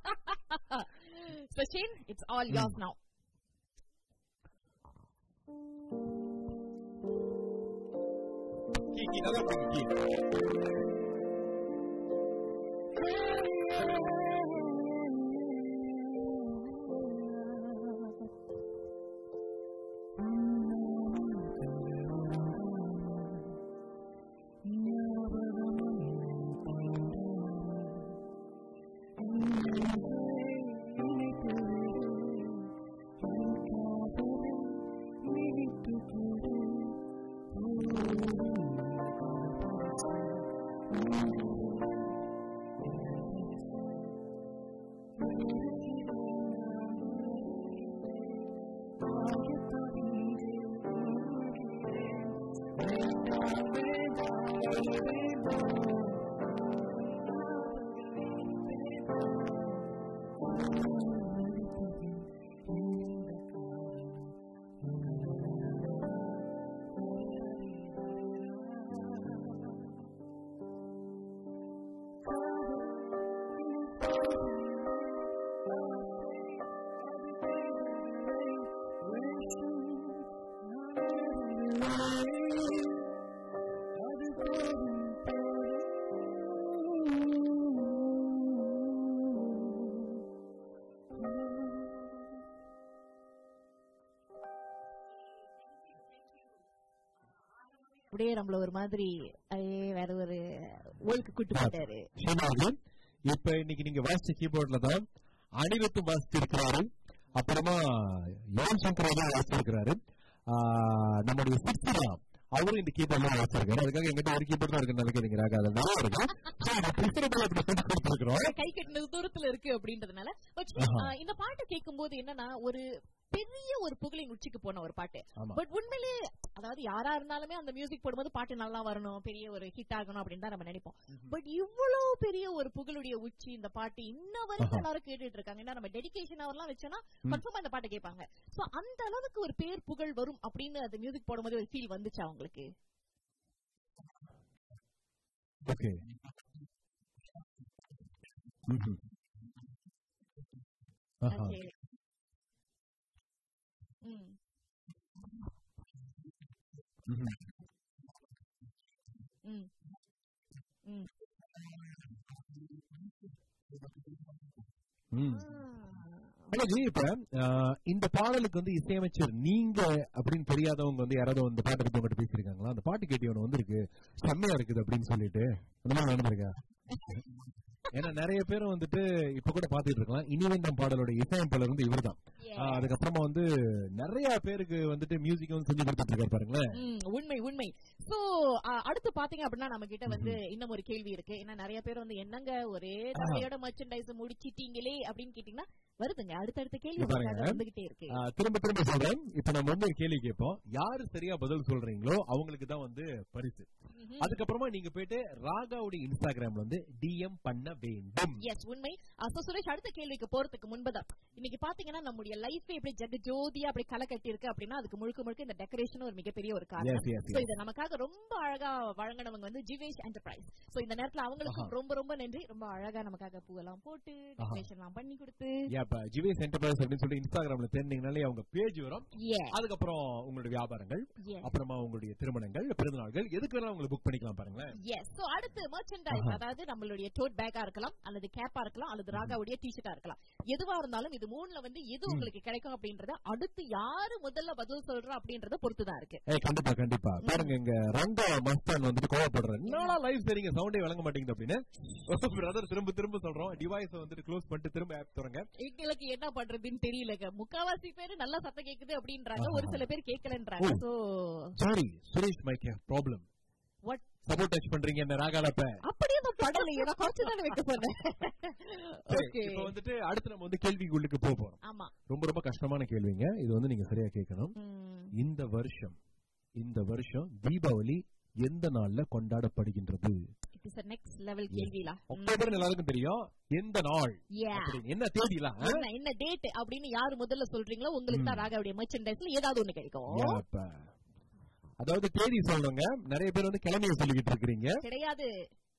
So Shane, it's all yours now. கீ, கீ, நல்லா போடுங்க, கீ. அப்படியே நம்மள ஒரு மாதிரி ஐயே வேற ஒரு ஓல்க்கு கூட்டு போயிட்டாரு ஷோனாவது இப்ப இன்னைக்கு நீங்க வாசிச்ச கீபோர்ட்ல தான் அனிருத்தும் வாசிச்சிருக்கிறாரு அப்புறமா யுவன் சங்கர் தான் வாசிச்சிருக்கிறாரு ஆஹ் நம்முடைய சித்ரா அவரும் இந்த கீபோர்ட்ல வாசிச்சிருக்காரு அதுக்காக எங்கிட்ட ஒரு கீபோர்ட் தான் இருக்கு நினைக்கிறீங்க அது நல்லா இருக்கு So, இந்த preferable அப்படி சொல்லி கொடுத்திருக்கிறோம் கை கட்டினது தூரத்துல இருக்கு அப்படின்றதுனால But, ஆஹா. ஆ, இந்த பாட்டு கேட்கும்போது என்னன்னா ஒரு பெரிய ஒரு புகழின் உச்சிக்கு போன ஒரு பாட்டு ஆமா. பட் உண்மையிலே அதாவது யாரா இருந்தாலுமே அந்த மியூசிக் போடும்போது பாட்டு நல்லா வரணும் பெரிய ஒரு ஹிட் ஆகணும் அப்படின்னு தான் நம்ம நினைப்போம் பட் இவ்வளவு பெரிய ஒரு புகழுடைய உச்சி இந்த பாட்டு இன்ன வரைக்கும் ஆஹா. எல்லாரும் கேட்டுட்டு இருக்காங்க ஏன்னா நம்ம டெடிகேஷன் அவர்லாம் வச்சோன்னா ம். கன்ஃபார்மா இந்த பாட்டை கேட்பாங்க சோ அந்த அளவுக்கு ஒரு பேர் புகழ் வரும் அப்படின்னு அது மியூசிக் போடும்போது ஒரு ஃபீல் வந்துச்சா உங்களுக்கு ஓகே ஆஹா Okay. ம் ம்ஹும். ம் ம் ம் அழகு இப்ப ஆஹ், இந்த பாடலுக்கு வந்து இசையமைச்சர் நீங்க அப்படின்னு தெரியாதவங்க வந்து யாராவது இந்த பாட்டை பத்தி உங்ககிட்ட பேசியிருக்காங்களா அந்த பாட்டு கேட்டி ஒன்று வந்திருக்கு செம்மையா இருக்குது அப்படின்னு சொல்லிட்டு அந்த மாதிரி நடந்திருக்கா ஏன்னா நிறைய பேர் வந்துட்டு இப்ப கூட பாத்துட்டு இருக்கலாம் இனிவெந்தம் பாடலோட இசையமைப்பாளர் வந்து இவர்தான் Yeah. ஆஹ், அதுக்கப்புறமா வந்து நிறைய பேருக்கு வந்துட்டு மியூசிக் வந்து செஞ்சு கொடுத்துட்டு இருக்காரு பாருங்களேன் ம், உண்மை உண்மை சோ அடுத்து பாத்தீங்க அப்படின்னா நம்ம கிட்ட வந்து இன்னும் ஒரு கேள்வி இருக்கு ஏன்னா நிறைய பேர் வந்து என்னங்க ஒரே தடவையோட மர்ச்சன்டைஸ் முடிச்சிட்டீங்களே அப்படின்னு கேட்டீங்கன்னா வருதுங்க அடுத்தடுத்த கேள்வி இங்க பாருங்க. உங்களுக்காக வந்துகிட்டே இருக்கு ஆஹ், திரும்ப திரும்ப சொல்றேன் இப்ப நம்ம வந்து ஒரு கேள்வி கேட்போம் யாரு சரியா பதில் சொல்றீங்களோ அவங்களுக்கு தான் வந்து பரிசு ம்ஹும். அதுக்கப்புறமா நீங்க போயிட்டு ராகாவுடைய இன்ஸ்டாகிராம்ல வந்து டிஎம் பண்ண வேண்டும் எஸ் உண்மை சோ சுரேஷ் அடுத்த கேள்விக்கு போறதுக்கு முன்பதான் இன்னைக்கு பாத்தீங்கன்னா நம்முடைய லைஃப் எப்படி ஜெக ஜோதியா அப்படி களை கட்டி இருக்கு அப்படின்னா அதுக்கு முழுக்க முழுக்க இந்த டெக்கரேஷன் ஒரு மிகப்பெரிய ஒரு காரணம் Yes, yes, சோ yes. இத நமக்காக ரொம்ப அழகா வழங்கினவங்க வந்து ஜிவேஷ் என்டர்பிரைஸ் சோ இந்த நேரத்துல அவங்களுக்கும் ஆஹா. ரொம்ப ரொம்ப நன்றி ரொம்ப அழகா நமக்காக பூவெல்லாம் போட்டு டெக்கரேஷன் எல்லாம் பண்ணி கொடுத்து Yeah, இப்ப ஜிவேஸ் என்டர்பிரைஸ் அப்படின்னு சொல்லி இன்ஸ்டாகிராம்ல தேர்ந்தீங்கனாலே அவங்க பேஜ் வரும் Yeah. அதுக்கப்புறம் உங்களுடைய வியாபாரங்கள் Yes. அப்புறமா உங்களுடைய திருமணங்கள் பிறந்தநாள்கள் எதுக்கு வேணா உங்களை புக் பண்ணிக்கலாம் பாருங்களேன் எஸ் சோ அடுத்து மர்ச்சன்டைஸ் அதாவது நம்மளுடைய டோட் பேக்கா இருக்கலாம் அல்லது கேப்பா இருக்கலாம் அல்லது ராகாவுடைய டிஷர்ட்டா இருக்கலாம் எதுவா இருந்தாலும் இது மூணுல வந்து எது உங்களுக்கு கிடைக்கும் அப்படின்றத அடுத்து யாரு முதல்ல பதில் சொல்றா அப்படின்றத பொறுத்து தான் இருக்கு ஏய் கண்டிப்பா கண்டிப்பா பாருங்க இங்க ரங்கா மஸ்தான் வந்துட்டு கோவப்படுறாரு என்னடா லைவ் சரிங்க சவுண்டே வழங்க மாட்டேங்குது அப்படின்னு பிரதர் திரும்ப திரும்ப சொல்றோம் டிவைஸ் வந்துட்டு க்ளோஸ் பண்ணிட்டு திரும்ப ஆப் தொடங்க எங்களுக்கு என்ன பண்றதுன்னு தெரியலங்க முக்காவாசி பேரு நல்லா சத்தம் கேக்குது அப்படின்றாங்க ஒரு சில பேர் கேட்கலன்றாங்க ஓ. So sorry Suresh mic problem What? Support பண்றீங்க என்ன ராகாலப்ப அப்படியே நான் படலையே நான் கொஞ்சம் தானே வைக்க போனேன் ஓகே இப்ப வந்துட்டு அடுத்து நம்ம வந்து கேள்விக்குள்ளுக்கு போக போறோம் ஆமா ரொம்ப ரொம்ப கஷ்டமான கேள்விங்க இது வந்து நீங்க சரியா கேட்கணும் ம். இந்த வருஷம் இந்த வருஷம் தீபாவளி எந்த நாள்ல கொண்டாடப்படுகின்றது It is a next level கேள்விலா அக்டோபர் எல்லாருக்கும் தெரியும் எந்த நாள் Yeah. அப்படின்னு. என்ன தேதிலாம் ஆ? என்ன என்ன டேட் அப்படின்னு யாரு முதல்ல சொல்றீங்களோ உங்களுக்கு தான் ராகாவுடைய மர்ச்சன்டைஸ்ல ஏதாவது ஒண்ணு கிடைக்கும் ஏப்பா. அதாவது தேதி சொல்லணுங்க நிறைய பேர் வந்து கிழமைய சொல்லிக்கிட்டு இருக்கிறீங்க கிடையாது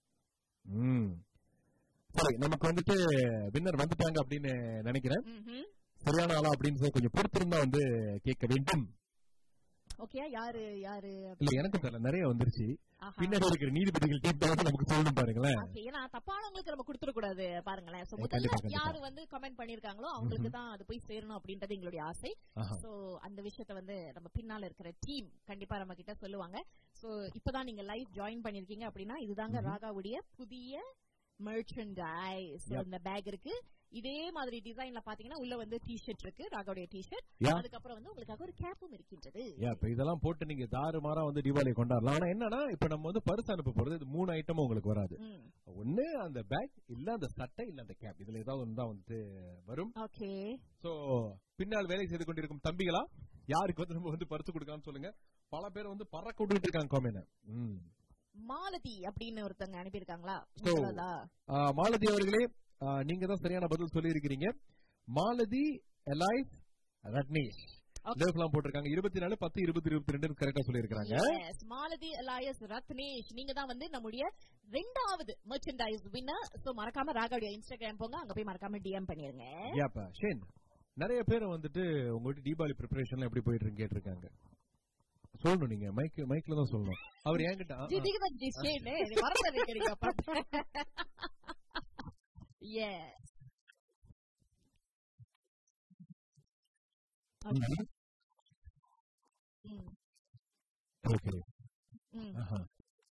ம். சரி நமக்கு வந்துட்டு வின்னர் வந்துட்டாங்க அப்படின்னு நினைக்கிறேன் ம்ஹும். சரியான ஆளா அப்படின்னு சொல்லி கொஞ்சம் பொறுத்திருந்தா வந்து கேட்க வேண்டும் ஓகே யாரு யாரு இல்ல எனக்கு தெரியல நிறைய வந்துருச்சு ஆஹா. பின்னாடி இருக்கிற நீதிபதிகள் டீம் தான் வந்து நமக்கு சொல்லணும் பாருங்களேன் Okay, ஏன்னா தப்பானவங்களுக்கு நம்ம கொடுத்துட கூடாது பாருங்களேன் So, ஏ, முதல்ல கண்டிப்பா, கண்டிப்பா. யாரு வந்து கமெண்ட் பண்ணிருக்காங்களோ அவங்களுக்கு தான் அது போய் சேரணும் அப்படின்றது எங்களுடைய ஆசை ஆஹா. சோ அந்த விஷயத்த வந்து நம்ம பின்னால இருக்கிற டீம் கண்டிப்பா நம்ம கிட்ட சொல்லுவாங்க சோ இப்பதான் நீங்க லைவ் ஜாயின் பண்ணிருக்கீங்க அப்படின்னா இதுதாங்க ராகாவுடைய புதிய மெர்ச்சன்டைஸ் Yep. இந்த பேக் இருக்கு இதே மாதிரி டிசைன்ல பாத்தீங்கன்னா உள்ள வந்து டி-ஷர்ட் இருக்கு ராகாவுடைய டி-ஷர்ட் Yeah. அதுக்கப்புறம் வந்து உங்களுக்காக ஒரு கேப்பும் இருக்கின்றது ஏன் இப்ப இதெல்லாம் போட்டு நீங்க தாறுமாறா வந்து தீபாவளி கொண்டாடலாம் ஆனா என்னன்னா இப்ப நம்ம வந்து பரிசு அனுப்ப போறது இது மூணு ஐட்டமும் உங்களுக்கு வராது ம் ஒண்ணு அந்த பேக் இல்ல அந்த சட்டை இல்ல அந்த கேப் இதுல ஏதாவது ஒன்று தான் வந்துட்டு வரும் ஓகே சோ பின்னால் வேலை செய்து கொண்டிருக்கும் தம்பிகளா யாருக்கு வந்து நம்ம வந்து பரிசு கொடுக்கலாம்னு சொல்லுங்க பல பேர் வந்து பறக்க விட்டுட்டு இருக்காங்க கோமேன மாலதி அப்படின்னு ஒருத்தங்க அனுப்பியிருக்காங்களா So, சொல்லலா? மாலதி அவர்களே ஆ, நீங்க தான் சரியான பதில் சொல்லி இருக்கிறீங்க மாலதி எலைஸ் ரட்னேஷ் Okay. லேஃப்லாம் போட்டிருக்காங்க இருபத்தி நாலு பத்து இருபத்தி இருபத்தி ரெண்டு கரெக்டா சொல்லியிருக்காங்க Yes, மாலதி அலாயஸ் ரத்னேஷ் நீங்க தான் வந்து நம்முடைய ரெண்டாவது மெர்ச்சன்டைஸ் வின்னர் சோ மறக்காம ராகாவுடைய இன்ஸ்டாகிராம் போங்க அங்க போய் மறக்காம டிஎம் பண்ணிருங்க ஏப்பா ஷேன் நிறைய பேர் வந்துட்டு உங்ககிட்ட தீபாவளி ப்ரிப்பரேஷன்ல எப்படி போயிட்டு இருக்கு கேட்டிருக்காங்க சொல்லணும் நீங்க மைக் மைக்ல தான் சொல்லணும் அவர் என்கிட்ட ஆ, ஆ. இதுக்கு தான் ஜிஸ்டேனே மறந்து வைக்கிறீங்க எஸ் ம்ஹும். ம் ஓகே ம் ம். ஆஹா.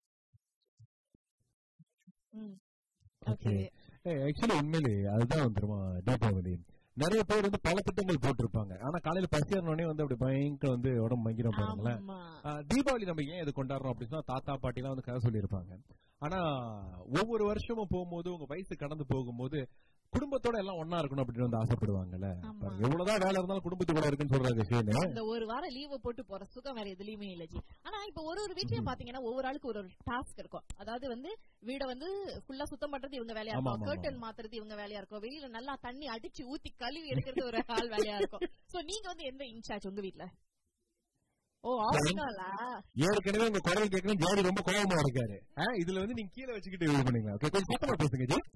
ம். ஓகே ஓகே ஆக்சுவலி உண்மையிலே அதுதான் வந்துருமா தீபாவளி நிறைய பேர் வந்து பல திட்டங்கள் போட்டிருப்பாங்க ஆனா காலையில பசியாரனே வந்து அப்படி பயங்கர வந்து உடம்பு மங்கிரும் பாருங்களேன் ஆமா ஆஹ் தீபாவளி நம்ம ஏன் இது கொண்டாடுறோம் அப்படின்னா தாத்தா பாட்டி எல்லாம் வந்து கதை சொல்லியிருப்பாங்க ஆனா ஒவ்வொரு வருஷமும் போகும்போது உங்க வயசு கடந்து போகும்போது குடும்பத்தோட எல்லாம் ஒண்ணா இருக்கணும் அப்படின்னு வந்து ஆசைப்படுவாங்கல்ல ஆமா. பாருங்க, எவ்வளவுதான் வேலை இருந்தாலும் குடும்பத்து கூட இருக்குன்னு சொல்றாரு விஷயம் இந்த ஒரு வாரம் லீவ் போட்டு போற சுகம் வேற எதுலயுமே இல்ல ஜி ஆனா இப்ப ஒரு ஒரு வீட்லயும் பாத்தீங்கன்னா ஒவ்வொரு ஆளுக்கு ஒரு ஒரு டாஸ்க் இருக்கும் அதாவது வந்து வீட வந்து ஃபுல்லா சுத்தம் பண்றது இவங்க வேலையா ஆமா, இருக்கும் ஆமா, கர்டன் மாத்துறது இவங்க வேலையா இருக்கும் வெளியில நல்லா தண்ணி அடிச்சு ஊத்தி கழுவி எடுக்கிறது ஒரு ஆள் வேலையா இருக்கும் சோ நீங்க வந்து எந்த இன்சார்ஜ் உங்க வீட்ல ஓ ஆஃபினாலா ஏற்கனவே உங்க குரல் கேட்கணும் ஜாடி ரொம்ப கோபமா இருக்காரு ஆ, இதுல வந்து நீங்க கீழே வச்சுக்கிட்டு இது பண்ணீங்களா ஓகே கொஞ்சம் சத்தமா பேசுங்க ஜி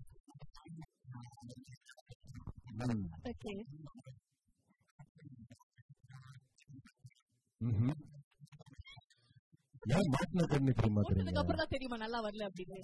ம். ஓகே ம்ஹும். ஏன் மாட்டின கண்ணு தெரியுமா போட்டதுக்கு தெரியுமா அப்புறம் தான் தெரியுமா நல்லா வரல அப்படின்னு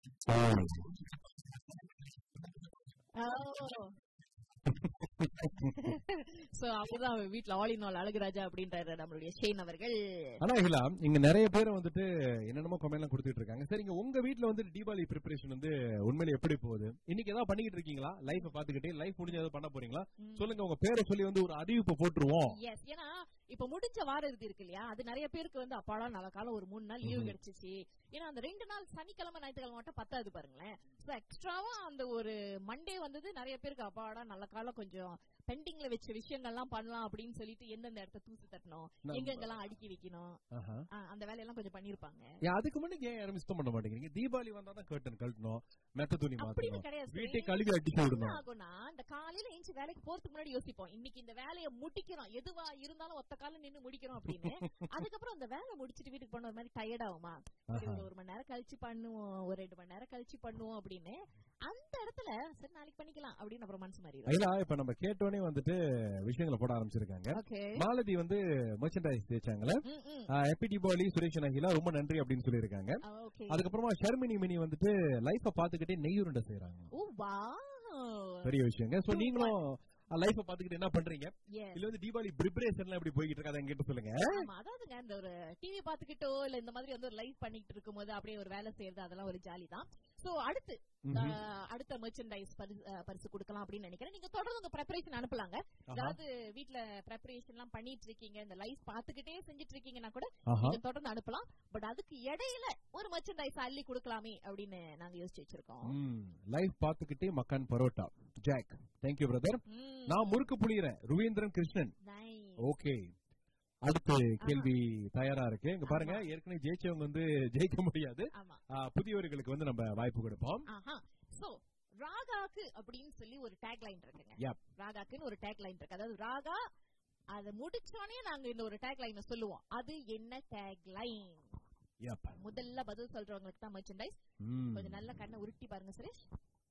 சோ அப்பதான் வீட்ல ஆல் இன் ஆல் அழகுராஜா அப்படின்றாரு நம்மளுடைய ஷெயின் அவர்கள் ஆனா இல்ல இங்க நிறைய பேர் வந்துட்டு என்னென்னமோ கமெண்ட் கொடுத்துட்டு இருக்காங்க சரிங்க உங்க வீட்ல வந்து தீபாவளி ப்ரிப்பரேஷன் வந்து உண்மையில எப்படி போகுது இன்னைக்கு ஏதாவது பண்ணிக்கிட்டு இருக்கீங்களா லைஃப் பாத்துக்கிட்டு லைஃப் முடிஞ்ச ஏதாவது பண்ண போறீங்களா ம். சொல்லுங்க உங்க பேரை சொல்லி வந்து ஒரு அறிவிப்பு போட்டுருவோம் எஸ் ஏன்னா இப்ப முடிஞ்ச வார இறுதி இருக்கு இல்லையா அது நிறைய பேருக்கு வந்து அப்பாடா நல்ல காலம் ஒரு மூணு நாள் லீவு ம்ஹும். கிடைச்சிச்சு ஏன்னா அந்த ரெண்டு நாள் சனிக்கிழமை ஞாயிற்றுக்கிழமை மட்டும் பத்தாது பாருங்களேன் சோ எக்ஸ்ட்ராவா அந்த ஒரு மண்டே வந்தது நிறைய பேருக்கு அப்பாடா நல்ல காலம் கொஞ்சம் பெண்டிங்ல வச்ச விஷயங்கள்லாம் பண்ணலாம் அப்படின்னு சொல்லிட்டு எந்தெந்த இடத்த தூசி தட்டணும் நம்ம- எங்கெங்கெல்லாம் அடுக்கி வைக்கணும் ஆஹா. ஆ, அந்த வேலையெல்லாம் கொஞ்சம் பண்ணிருப்பாங்க ஏன் அதுக்கு முன்னாடி ஏன் யாரும் மிஸ் பண்ண மாட்டேங்கிறீங்க தீபாவளி வந்தா தான் கர்டன் கழட்டணும் மெத்த துணி அப்படின்னு மாத்தணும் கிடையாது வீட்டை சரி. கழுவி அடிச்சு என்ன விடணும் ஆகும்னா இந்த காலையில எஞ்சி வேலைக்கு போறதுக்கு முன்னாடி யோசிப்போம் இன்னைக்கு இந்த வேலையை முடிக்கிறோம் எதுவா இருந்தாலும் ஒத்த காலம் நின்னு முடிக்கிறோம் அப்படின்னு அதுக்கப்புறம் அந்த வேலை முடிச்சிட்டு வீட்டுக்கு போன ஒரு மாதிரி டயர்ட் ஆகுமா சரி, ஆஹா. ஒரு ஒரு மணி நேரம் கழிச்சு பண்ணுவோம் ஒரு ரெண்டு மணி நேரம் கழிச்சு பண்ணுவோம் அப்படின்னு அந்த இடத்துல சரி நாளைக்கு பண்ணிக்கலாம் அப்படின்னு அப்புறம் மனசு மாறிடும் ஐயா இப்ப நம்ம கேட்டோனே வந்துட்டு விஷயங்களை போட ஆரம்பிச்சிருக்காங்க ஓகே மாலதி வந்து மெர்ச்சன்டைஸ் தேய்ச்சாங்களே ஹாப்பி தீபாவளி சுரேஷ் அகிலா ரொம்ப நன்றி அப்படின்னு சொல்லியிருக்காங்க ஓகே அதுக்கப்புறமா ஷர்மினி மினி வந்துட்டு லைஃப பாத்துக்கிட்டே நெய் உருண்டை செய்யறாங்க ஓ வா பெரிய விஷயங்க சோ நீங்களும் லைஃப பாத்துக்கிட்டு என்ன பண்றீங்க Yes. இல்ல வந்து தீபாவளி ப்ரிப்பரேஷன்லாம் எப்படி போய்கிட்டு இருக்காது என்கிட்ட சொல்லுங்க ஆமா அதாவதுங்க இந்த ஒரு டிவி பாத்துக்கிட்டோ இல்ல இந்த மாதிரி வந்து ஒரு லைவ் பண்ணிட்டு இருக்கும்போது அப்படியே ஒரு வேலை செய்யறது அதெல்லாம் ஒரு ஜாலி தான் சோ அடுத்து ம்ஹும். ஆஹ், அடுத்த மெர்ச்சன்டைஸ் பரிசு கொடுக்கலாம் அப்படின்னு நினைக்கிறேன் நீங்க தொடர்ந்து உங்க ப்ரெப்பரேஷன் அனுப்பலாங்க ஆஹா. அதாவது வீட்ல ப்ரெப்பரேஷன் எல்லாம் பண்ணிட்டு இருக்கீங்க இந்த லைவ் பாத்துக்கிட்டே செஞ்சுட்டு இருக்கீங்கன்னா கூட ஆஹா நீங்க தொடர்ந்து அனுப்பலாம் பட் அதுக்கு இடையில ஒரு மெர்ச்சன்டைஸ் அள்ளி கொடுக்கலாமே அப்படின்னு நாங்க யோசிச்சு வச்சிருக்கோம் லைஃப் பாத்துக்கிட்டே makhan parotta Jack thank you brother ம், நான் முறுக்கு புளியறேன் ருவீந்திரன் கிருஷ்ணன் nice. ஓகே அடுத்த கேள்வி தயாரா இருக்கு இங்க பாருங்க ஏற்கனவே ஜெயிச்சவங்க வந்து ஜெயிக்க முடியாது ஆமா ஆ, புதியவர்களுக்கு வந்து நம்ம வாய்ப்பு கொடுப்போம் ஆஹா சோ ராகாக்கு அப்படின்னு சொல்லி ஒரு டேக் லைன் இருக்குங்க Yep. ராகாக்குன்னு ஒரு டேக் லைன் இருக்கு அதாவது ராகா அத முடிச்சோனே நாங்க இந்த ஒரு டேக் லைனை சொல்லுவோம் அது என்ன டேக் லைன் Yep. முதல்ல பதில் சொல்றவங்களுக்கு தான் மெர்ச்சன்டைஸ் ம். கொஞ்சம் நல்ல கண்ணை உருட்டி பாருங்க Suresh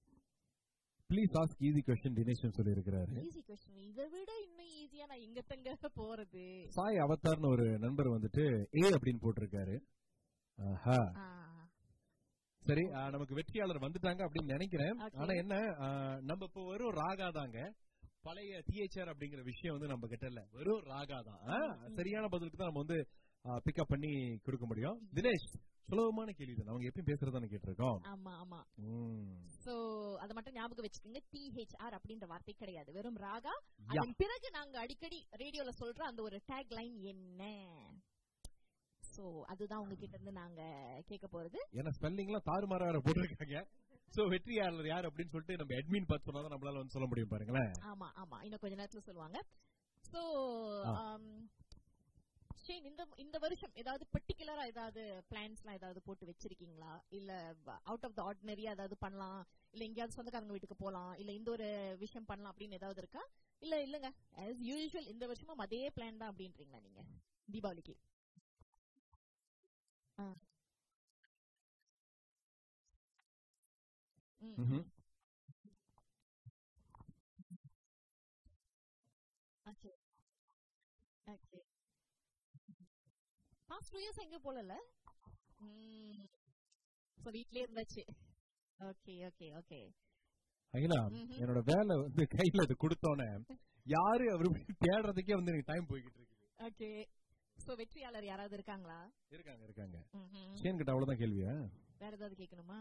please ask easy question Dineshan சொல்லி இருக்கிறாரு ஈஸி கொஸ்டின் இதை விட இன்னும் ஈஸியா நான் எங்க தங்க போறது சாய் அவதார்னு ஒரு நண்பர் வந்துட்டு ஏ அப்படின்னு போட்டிருக்காரு ஆஹா ஆ, சரி ஆ, நமக்கு வெற்றியாளர் வந்துட்டாங்க அப்படின்னு நினைக்கிறேன் Okay. ஆனா என்ன ஆ, நம்ம இப்போ வெறும் ராகா தாங்க பழைய டிஹெச்ஆர் அப்படிங்கிற விஷயம் வந்து நம்ம கிட்ட இல்ல வெறும் ராகா தான் ஆ, சரியான பதிலுக்கு தான் நம்ம வந்து பிக்கப் பண்ணி கொடுக்க முடியும் தினேஷ் சுலபமான கேள்வி தான் அவங்க எப்பயும் பேசுறதானே கேட்டிருக்கோம் ஆமா ஆமா ம். சோ அத மட்டும் ஞாபகம் வச்சுக்கோங்க டிஹெச்ஆர் அப்படின்ற வார்த்தை கிடையாது வெறும் ராகா யா. அதன் பிறகு நாங்க அடிக்கடி ரேடியோல சொல்ற அந்த ஒரு டேக் லைன் என்ன சோ அதுதான் உங்ககிட்ட இருந்து நாங்க கேட்க போறது ஏன்னா ஸ்பெல்லிங் எல்லாம் தாறுமாறா வேற போட்டிருக்காங்க சோ வெற்றியாளர் யார் அப்படின்னு சொல்லிட்டு நம்ம அட்மின் பார்த்து சொன்னாதான் நம்மளால வந்து சொல்ல முடியும் பாருங்களேன் ஆமா ஆமா இன்னும் கொஞ்ச நேரத்துல சொல்லுவாங்க சோ ஆ. ஷேன் இந்த இந்த வருஷம் ஏதாவது பர்டிகுலரா ஏதாவது பிளான்ஸ்லாம் ஏதாவது போட்டு வச்சிருக்கீங்களா இல்ல அவுட் ஆஃப் த ஆர்டினரியா ஏதாவது பண்ணலாம் இல்ல எங்கேயாவது சொந்தக்காரங்க வீட்டுக்கு போலாம் இல்ல இந்த ஒரு விஷயம் பண்ணலாம் அப்படின்னு ஏதாவது இருக்கா இல்ல இல்லங்க as யூஷுவல் இந்த வருஷமும் அதே பிளான் தான் அப்படின்றீங்களா நீங்க தீபாவளிக்கு ஆ. ம். ம்ஹும். Okay okay past two years எங்க போலல சோ வீட்லயே இருந்தாச்சு ஓகே ஓகே ஓகே அகிலா ம்ஹும். என்னோட வேலை வந்து கையில அது கொடுத்தோன்னே யாரு அவரு தேடுறதுக்கே வந்து எனக்கு டைம் போய்கிட்டு இருக்குது ஓகே சோ வெற்றியாளர் யாராவது இருக்காங்களா இருக்காங்க இருக்காங்க ம்ஹும். ஷேன் கிட்ட அவ்வளவுதான் கேள்வியா வேற ஏதாவது கேட்கணுமா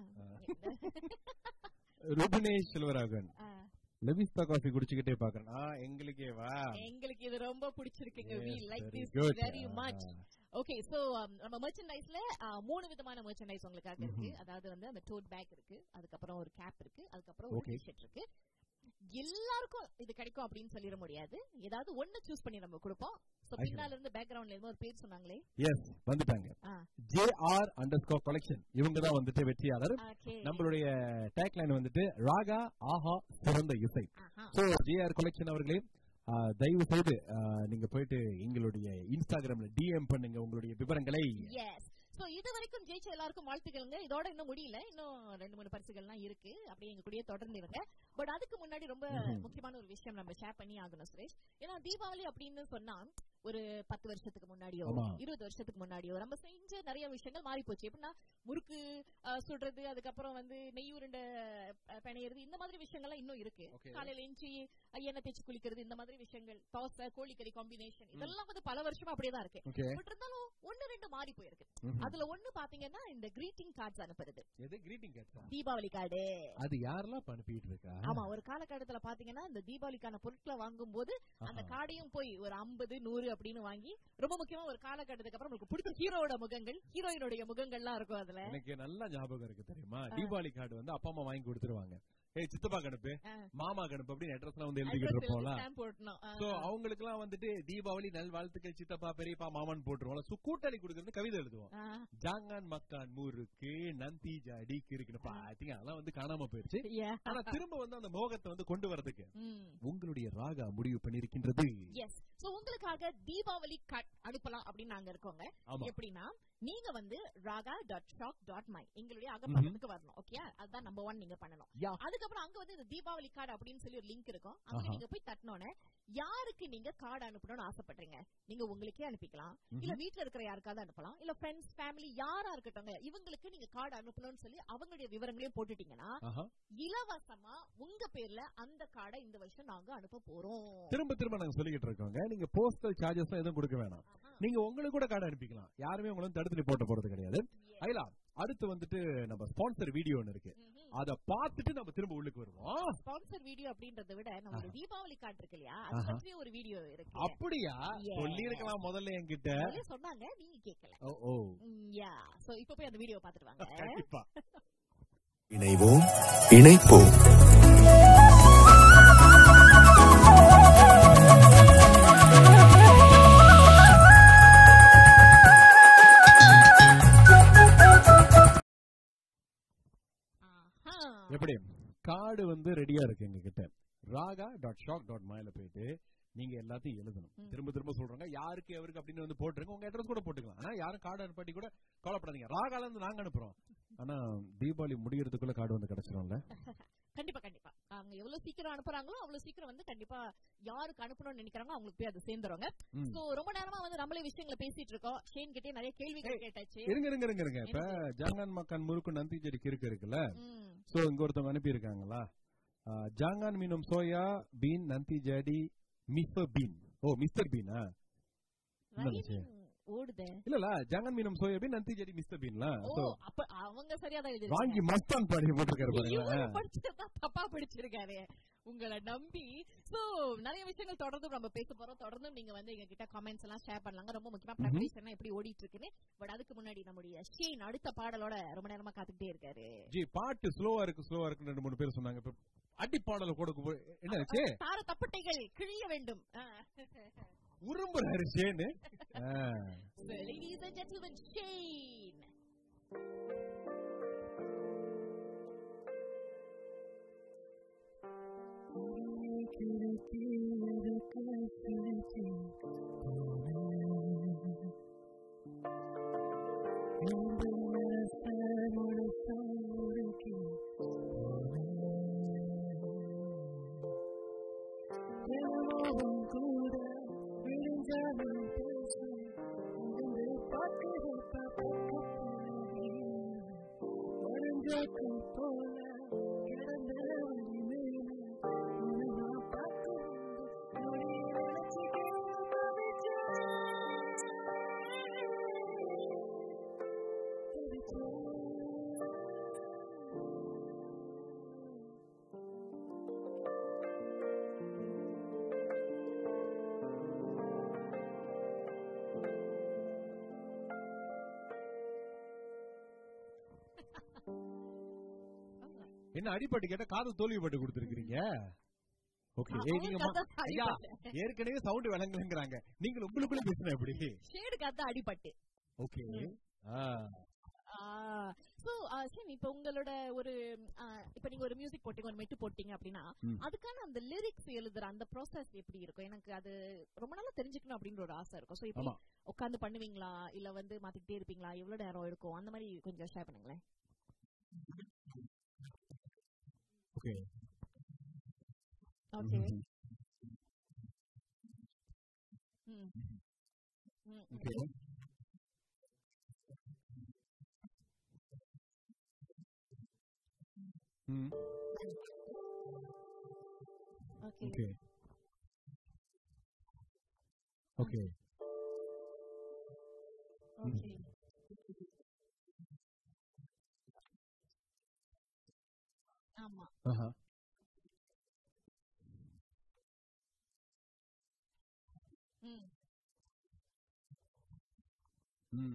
ருபினேஷ் செல்வராகவன் ஆ, லெவிஸ்தா காஃபி குடிச்சுக்கிட்டே பாக்குறேன் ஆ, எங்களுக்கே வா எங்களுக்கு இது ரொம்ப பிடிச்சிருக்குங்க we Yes, like very this good. Very much ஆ. ஓகே சோ நம்ம மெர்ச்சன்டைஸ்ல மூணு விதமான மெர்ச்சன்டைஸ் உங்களுக்காக இருக்கு ம்ஹும். அதாவது வந்து அந்த டோட் பேக் இருக்கு அதுக்கப்புறம் ஒரு கேப் இருக்கு அதுக்கப்புறம் ஒரு Okay. டி-ஷர்ட் இருக்கு எல்லாருக்கும் இது கிடைக்கும் அப்படின்னு சொல்லிட முடியாது ஏதாவது ஒண்ணு சூஸ் பண்ணி நம்ம கொடுப்போம் சோ Actually. பின்னால இருந்து பேக்ரவுண்ட்ல இருந்து ஒரு பேர் சொன்னாங்களே எஸ் வந்துட்டாங்க ஆ. ஜே ஆர் அண்டர் ஸ்கோர் கலெக்ஷன் இவங்க தான் வந்துட்டு வெற்றியாளர் ஓகே நம்மளுடைய டேக்லைன் வந்துட்டு ராகா ஆஹா சிறந்த இசை ஆஹா சோ ஜேஆர் கலெக்ஷன் அவர்களே ஆ, தயவு செய்து ஆ, நீங்க போயிட்டு எங்களுடைய இன்ஸ்டாகிராம்ல டிஎம் பண்ணுங்க உங்களுடைய விவரங்களை எஸ் சோ இது வரைக்கும் ஜெயிச்ச எல்லாருக்கும் வாழ்த்துக்கள்ங்க இதோட இன்னும் முடியல இன்னும் ரெண்டு மூணு பரிசுகள்லாம் இருக்கு அப்படியே எங்க கூடயே தொடர்ந்து இருங்க பட் அதுக்கு முன்னாடி ரொம்ப ம்ஹும். முக்கியமான ஒரு விஷயம் நம்ம ஷேர் பண்ணி ஆகணும் சுரேஷ் ஏன்னா தீபாவளி அப்படின்னு சொன்னா ஒரு பத்து வருஷத்துக்கு முன்னாடியோ ஆமா. இருபது வருஷத்துக்கு முன்னாடியோ நம்ம செஞ்ச நிறைய விஷயங்கள் மாறி போச்சு எப்படின்னா முறுக்கு அஹ், சுடுறது அதுக்கப்புறம் வந்து நெய் உருண்டை அஹ், பிணையிறது இந்த மாதிரி விஷயங்கள்லாம் இன்னும் இருக்கு Okay. காலையில எஞ்சி எண்ணெய் தேய்ச்சி குளிக்கிறது இந்த மாதிரி விஷயங்கள் தோசை கோழிக்கறி காம்பினேஷன் இதெல்லாம் வந்து பல வருஷமா அப்படியே தான் இருக்கு ஓகே பட் இருந்தாலும் ஒண்ணு ரெண்டு மாறி போயிருக்கு அதுல ஒண்ணு பாத்தீங்கன்னா இந்த கிரீட்டிங் கார்ட்ஸ் அனுப்புறது எது கிரீட்டிங் கேட்சா தீபாவளி கார்டு அது யாரெல்லாம் இப்ப அனுப்பிட்டு இருக்கா ஆமா ஒரு காலகட்டத்துல பாத்தீங்கன்னா இந்த தீபாவளிக்கான பொருட்களை வாங்கும் போது அந்த ஆஹா. கார்டையும் போய் ஒரு ஐம்பது நூறு அப்படின்னு வாங்கி ரொம்ப முக்கியமா ஒரு காலகட்டத்துக்கு அப்புறம் உங்களுக்கு பிடிச்ச ஹீரோட முகங்கள் ஹீரோயினுடைய முகங்கள்லாம் இருக்கும் அதுல எனக்கு நல்ல ஞாபகம் இருக்கு தெரியுமா தீபாவளி கார்டு வந்து அப்பா அம்மா வாங்கி கொடுத்துருவாங்க ஏய் சித்தப்பா கணுப்பு ஆ. மாமா கணுப்பு அப்படின்னு அட்ரஸ் எல்லாம் வந்து எழுதிக்கிட்டு இருப்போம்ல ஸ்டாம்ப் போட்டணும் ஆ. சோ அவங்களுக்கு எல்லாம் வந்துட்டு தீபாவளி நல் வாழ்த்துக்கள் சித்தப்பா பெரியப்பா மாமான்னு போட்டுருவோம் சோ கூட்டாளி கொடுக்கறது கவிதை எழுதுவோம் ஆ. ஜாங்கான் மக்கான் முறுக்கு நந்தி ஜாடி கிறுக்குன்னு பாத்தீங்க அதெல்லாம் வந்து காணாம போயிருச்சு Yeah. ஆனா திரும்ப வந்து அந்த மோகத்தை வந்து கொண்டு வரதுக்கு ம். உங்களுடைய ராகா முடிவு பண்ணிருக்கின்றது எஸ் சோ உங்களுக்காக தீபாவளி கட் அனுப்பலாம் அப்படின்னு நாங்க இருக்கோங்க ஆமா எப்படின்னா நீங்க வந்து Raaga dot shop dot my எங்களுடைய அகப்பக்கத்துக்கு வரணும் ஓகே அதுதான் நம்பர் ஒன் நீங்க பண்ணணும் Yeah. அதுக்கப்புறம் அங்க வந்து இந்த தீபாவளி கார்டு அப்படின்னு சொல்லி ஒரு லிங்க் இருக்கும் அங்க ஆஹா. நீங்க போய் தட்டினோன்னே யாருக்கு நீங்க கார்டு அனுப்பணும்னு ஆசைப்படுறீங்க நீங்க உங்களுக்கே அனுப்பிக்கலாம் ம்ஹும். இல்ல வீட்ல இருக்கிற யாருக்காவது அனுப்பலாம் இல்ல ஃப்ரெண்ட்ஸ் ஃபேமிலி யாரா இருக்கட்டும் இவங்களுக்கு நீங்க கார்டு அனுப்பணும்னு சொல்லி அவங்களுடைய விவரங்களையும் போட்டுட்டீங்கன்னா ஆஹா. இலவசமா உங்க பேர்ல அந்த கார்டை இந்த வருஷம் நாங்க அனுப்ப போறோம் திரும்ப திரும்ப நாங்க சொல்லிக்கிட்டு இருக்கோங்க நீங்க போஸ்டல் சார்ஜஸ் எதுவும் கொடுக்க வேணாம் ஆஹா. நீங்க உங்களுக்கு கூட கார்டு அனுப்பிக்கலாம் யாருமே உங்களை வந்து தடுத்து போட்ட போறது கிடையாது Yes. ஐலா அடுத்து வந்துட்டு நம்ம ஸ்பான்சர் வீடியோ ஒன்னு இருக்கு ம்ஹும். அத பார்த்துட்டு நம்ம திரும்ப உள்ளுக்கு வருவோம் ஸ்பான்சர் வீடியோ அப்படின்றத விட நம்ம ஒரு தீபாவளி கார்டு இருக்கு இல்லையா அது ஆஹா. பற்றிய ஒரு வீடியோ இருக்கு அப்படியா Yes. சொல்லி இருக்கலாம் முதல்ல என்கிட்ட முதல்ல சொன்னாங்க நீங்க கேட்கல ஓ ஓ யா சோ இப்ப போய் அந்த வீடியோ பாத்துட்டு வாங்க கண்டிப்பா இணைவோம் இணைப்போம் ஆஹா. எப்படி கார்டு வந்து ரெடியா இருக்கு எங்க கிட்ட ராகா டாட் ஷாக் டாட் மாயில போயிட்டு நீங்க எல்லாத்தையும் எழுதணும் ம். திரும்ப திரும்ப சொல்றாங்க யாருக்கு எவருக்கு அப்படின்னு வந்து போட்டுருங்க உங்க அட்ரஸ் கூட போட்டுக்கலாம் ஆனா யாரும் கார்டு அனுப்பாட்டி கூட கவலைப்படாதீங்க ராகால இருந்து நாங்க அனுப்புறோம் ஆனா தீபாவளி முடியறதுக்குள்ள கார்டு வந்து கிடைச்சிரும்ல கண்டிப்பா கண்டிப்பா அவங்க எவ்வளவு சீக்கிரம் அனுப்புறாங்களோ அவ்வளவு சீக்கிரம் வந்து கண்டிப்பா யாருக்கு அனுப்பணும்னு நினைக்கிறாங்க அவங்களுக்கு போய் அது சேர்ந்துருவாங்க ம். சோ ரொம்ப நேரமா வந்து நம்மளே விஷயங்களை பேசிட்டு இருக்கோம் ஷேன் கிட்டே நிறைய கேள்விகள் கேட்டாச்சு இருங்க இருங்க இருங்க இருங்க இப்ப ஜாங்கான் மக்கான் முறுக்கு நந்தி செடி கிறுக்கு இருக்குல்ல ம். சோ இங்க ஒருத்தவங்க அனுப்பி இருக்காங்களா ஜாங்கான் மீனும் சோயா பீன் நந்தி ஜாடி மிஸ்டர் பீன் ஓ மிஸ்டர் பீனா இல்ல, சரி. Rhyming ஓடுதே இல்லல ஜாங்கான் மீனும் சோயா பீன் நந்தி ஜாடி மிஸ்டர் பீன்ல ஓ So, அப்ப அவங்க சரியா தான் எழுதி வாங்கி மஸ்தான் பாடி போட்டிருக்காரு பாருங்க இவரு படிச்சதா தப்பா படிச்சிருக்காரு உங்களை நம்பி சோ நிறைய விஷயங்கள் தொடர்ந்து நம்ம பேச போறோம் தொடர்ந்து நீங்க வந்து எங்க கிட்ட கமெண்ட்ஸ் எல்லாம் ஷேர் பண்ணலாங்க ரொம்ப முக்கியமா ப்ரிப்பரேஷன் எப்படி ஓடிட்டு இருக்குன்னு பட் அதுக்கு முன்னாடி நம்முடைய ஷேன் அடுத்த பாடலோட ரொம்ப நேரமா காத்துக்கிட்டே இருக்காரு ஜி பாட்டு ஸ்லோவா இருக்கு ஸ்லோவா இருக்குன்னு ரெண்டு மூணு பேர் சொன்னாங்க இப்ப அடி பாடல கூட என்ன ஆச்சு தார தப்பட்டைகள் கிழிய வேண்டும் ஆ. உரும்புறாரு ஷேனு ஆ. So, ladies and gentlemen, Shane. Thank you. என்ன அடிப்பட்டு கேட்டா காது தோல்வி பட்டு கொடுத்துருக்கீங்க ஓகே ஆ, ஏய் நீங்க அவங்களுக்கு மா- அதான் ஐயா அடிபட்டு. ஏற்கனவே சவுண்ட் விளங்குங்கிறாங்க நீங்க உங்களுக்குள்ள பேசுன எப்படி ஷேடுக்கு அதான் அடிபட்டு ஓகே சோ சரி இப்ப உங்களோட ஒரு ஆ, இப்ப நீங்க ஒரு மியூசிக் போட்டீங்க ஒரு மெட்டு போட்டீங்க அப்படின்னா ம். அதுக்கான அந்த லிரிக்ஸ் எழுதுற அந்த ப்ராசஸ் எப்படி இருக்கும் எனக்கு அது ரொம்ப நாளா தெரிஞ்சுக்கணும் அப்படின்ற ஒரு ஆசை இருக்கும் சோ இப்ப ஆமா. உட்கார்ந்து பண்ணுவீங்களா இல்ல வந்து மாத்திக்கிட்டே இருப்பீங்களா எவ்வளவு நேரம் எடுக்கும் அந்த மாதிரி கொஞ்சம் ஷேர் பண்ணுங்களேன் ஓகே ஓகே ம் ம் ஓகே ம் ஓகே ஓகே ஓகே ஓகே ஆமா ஆஹா ம் ம்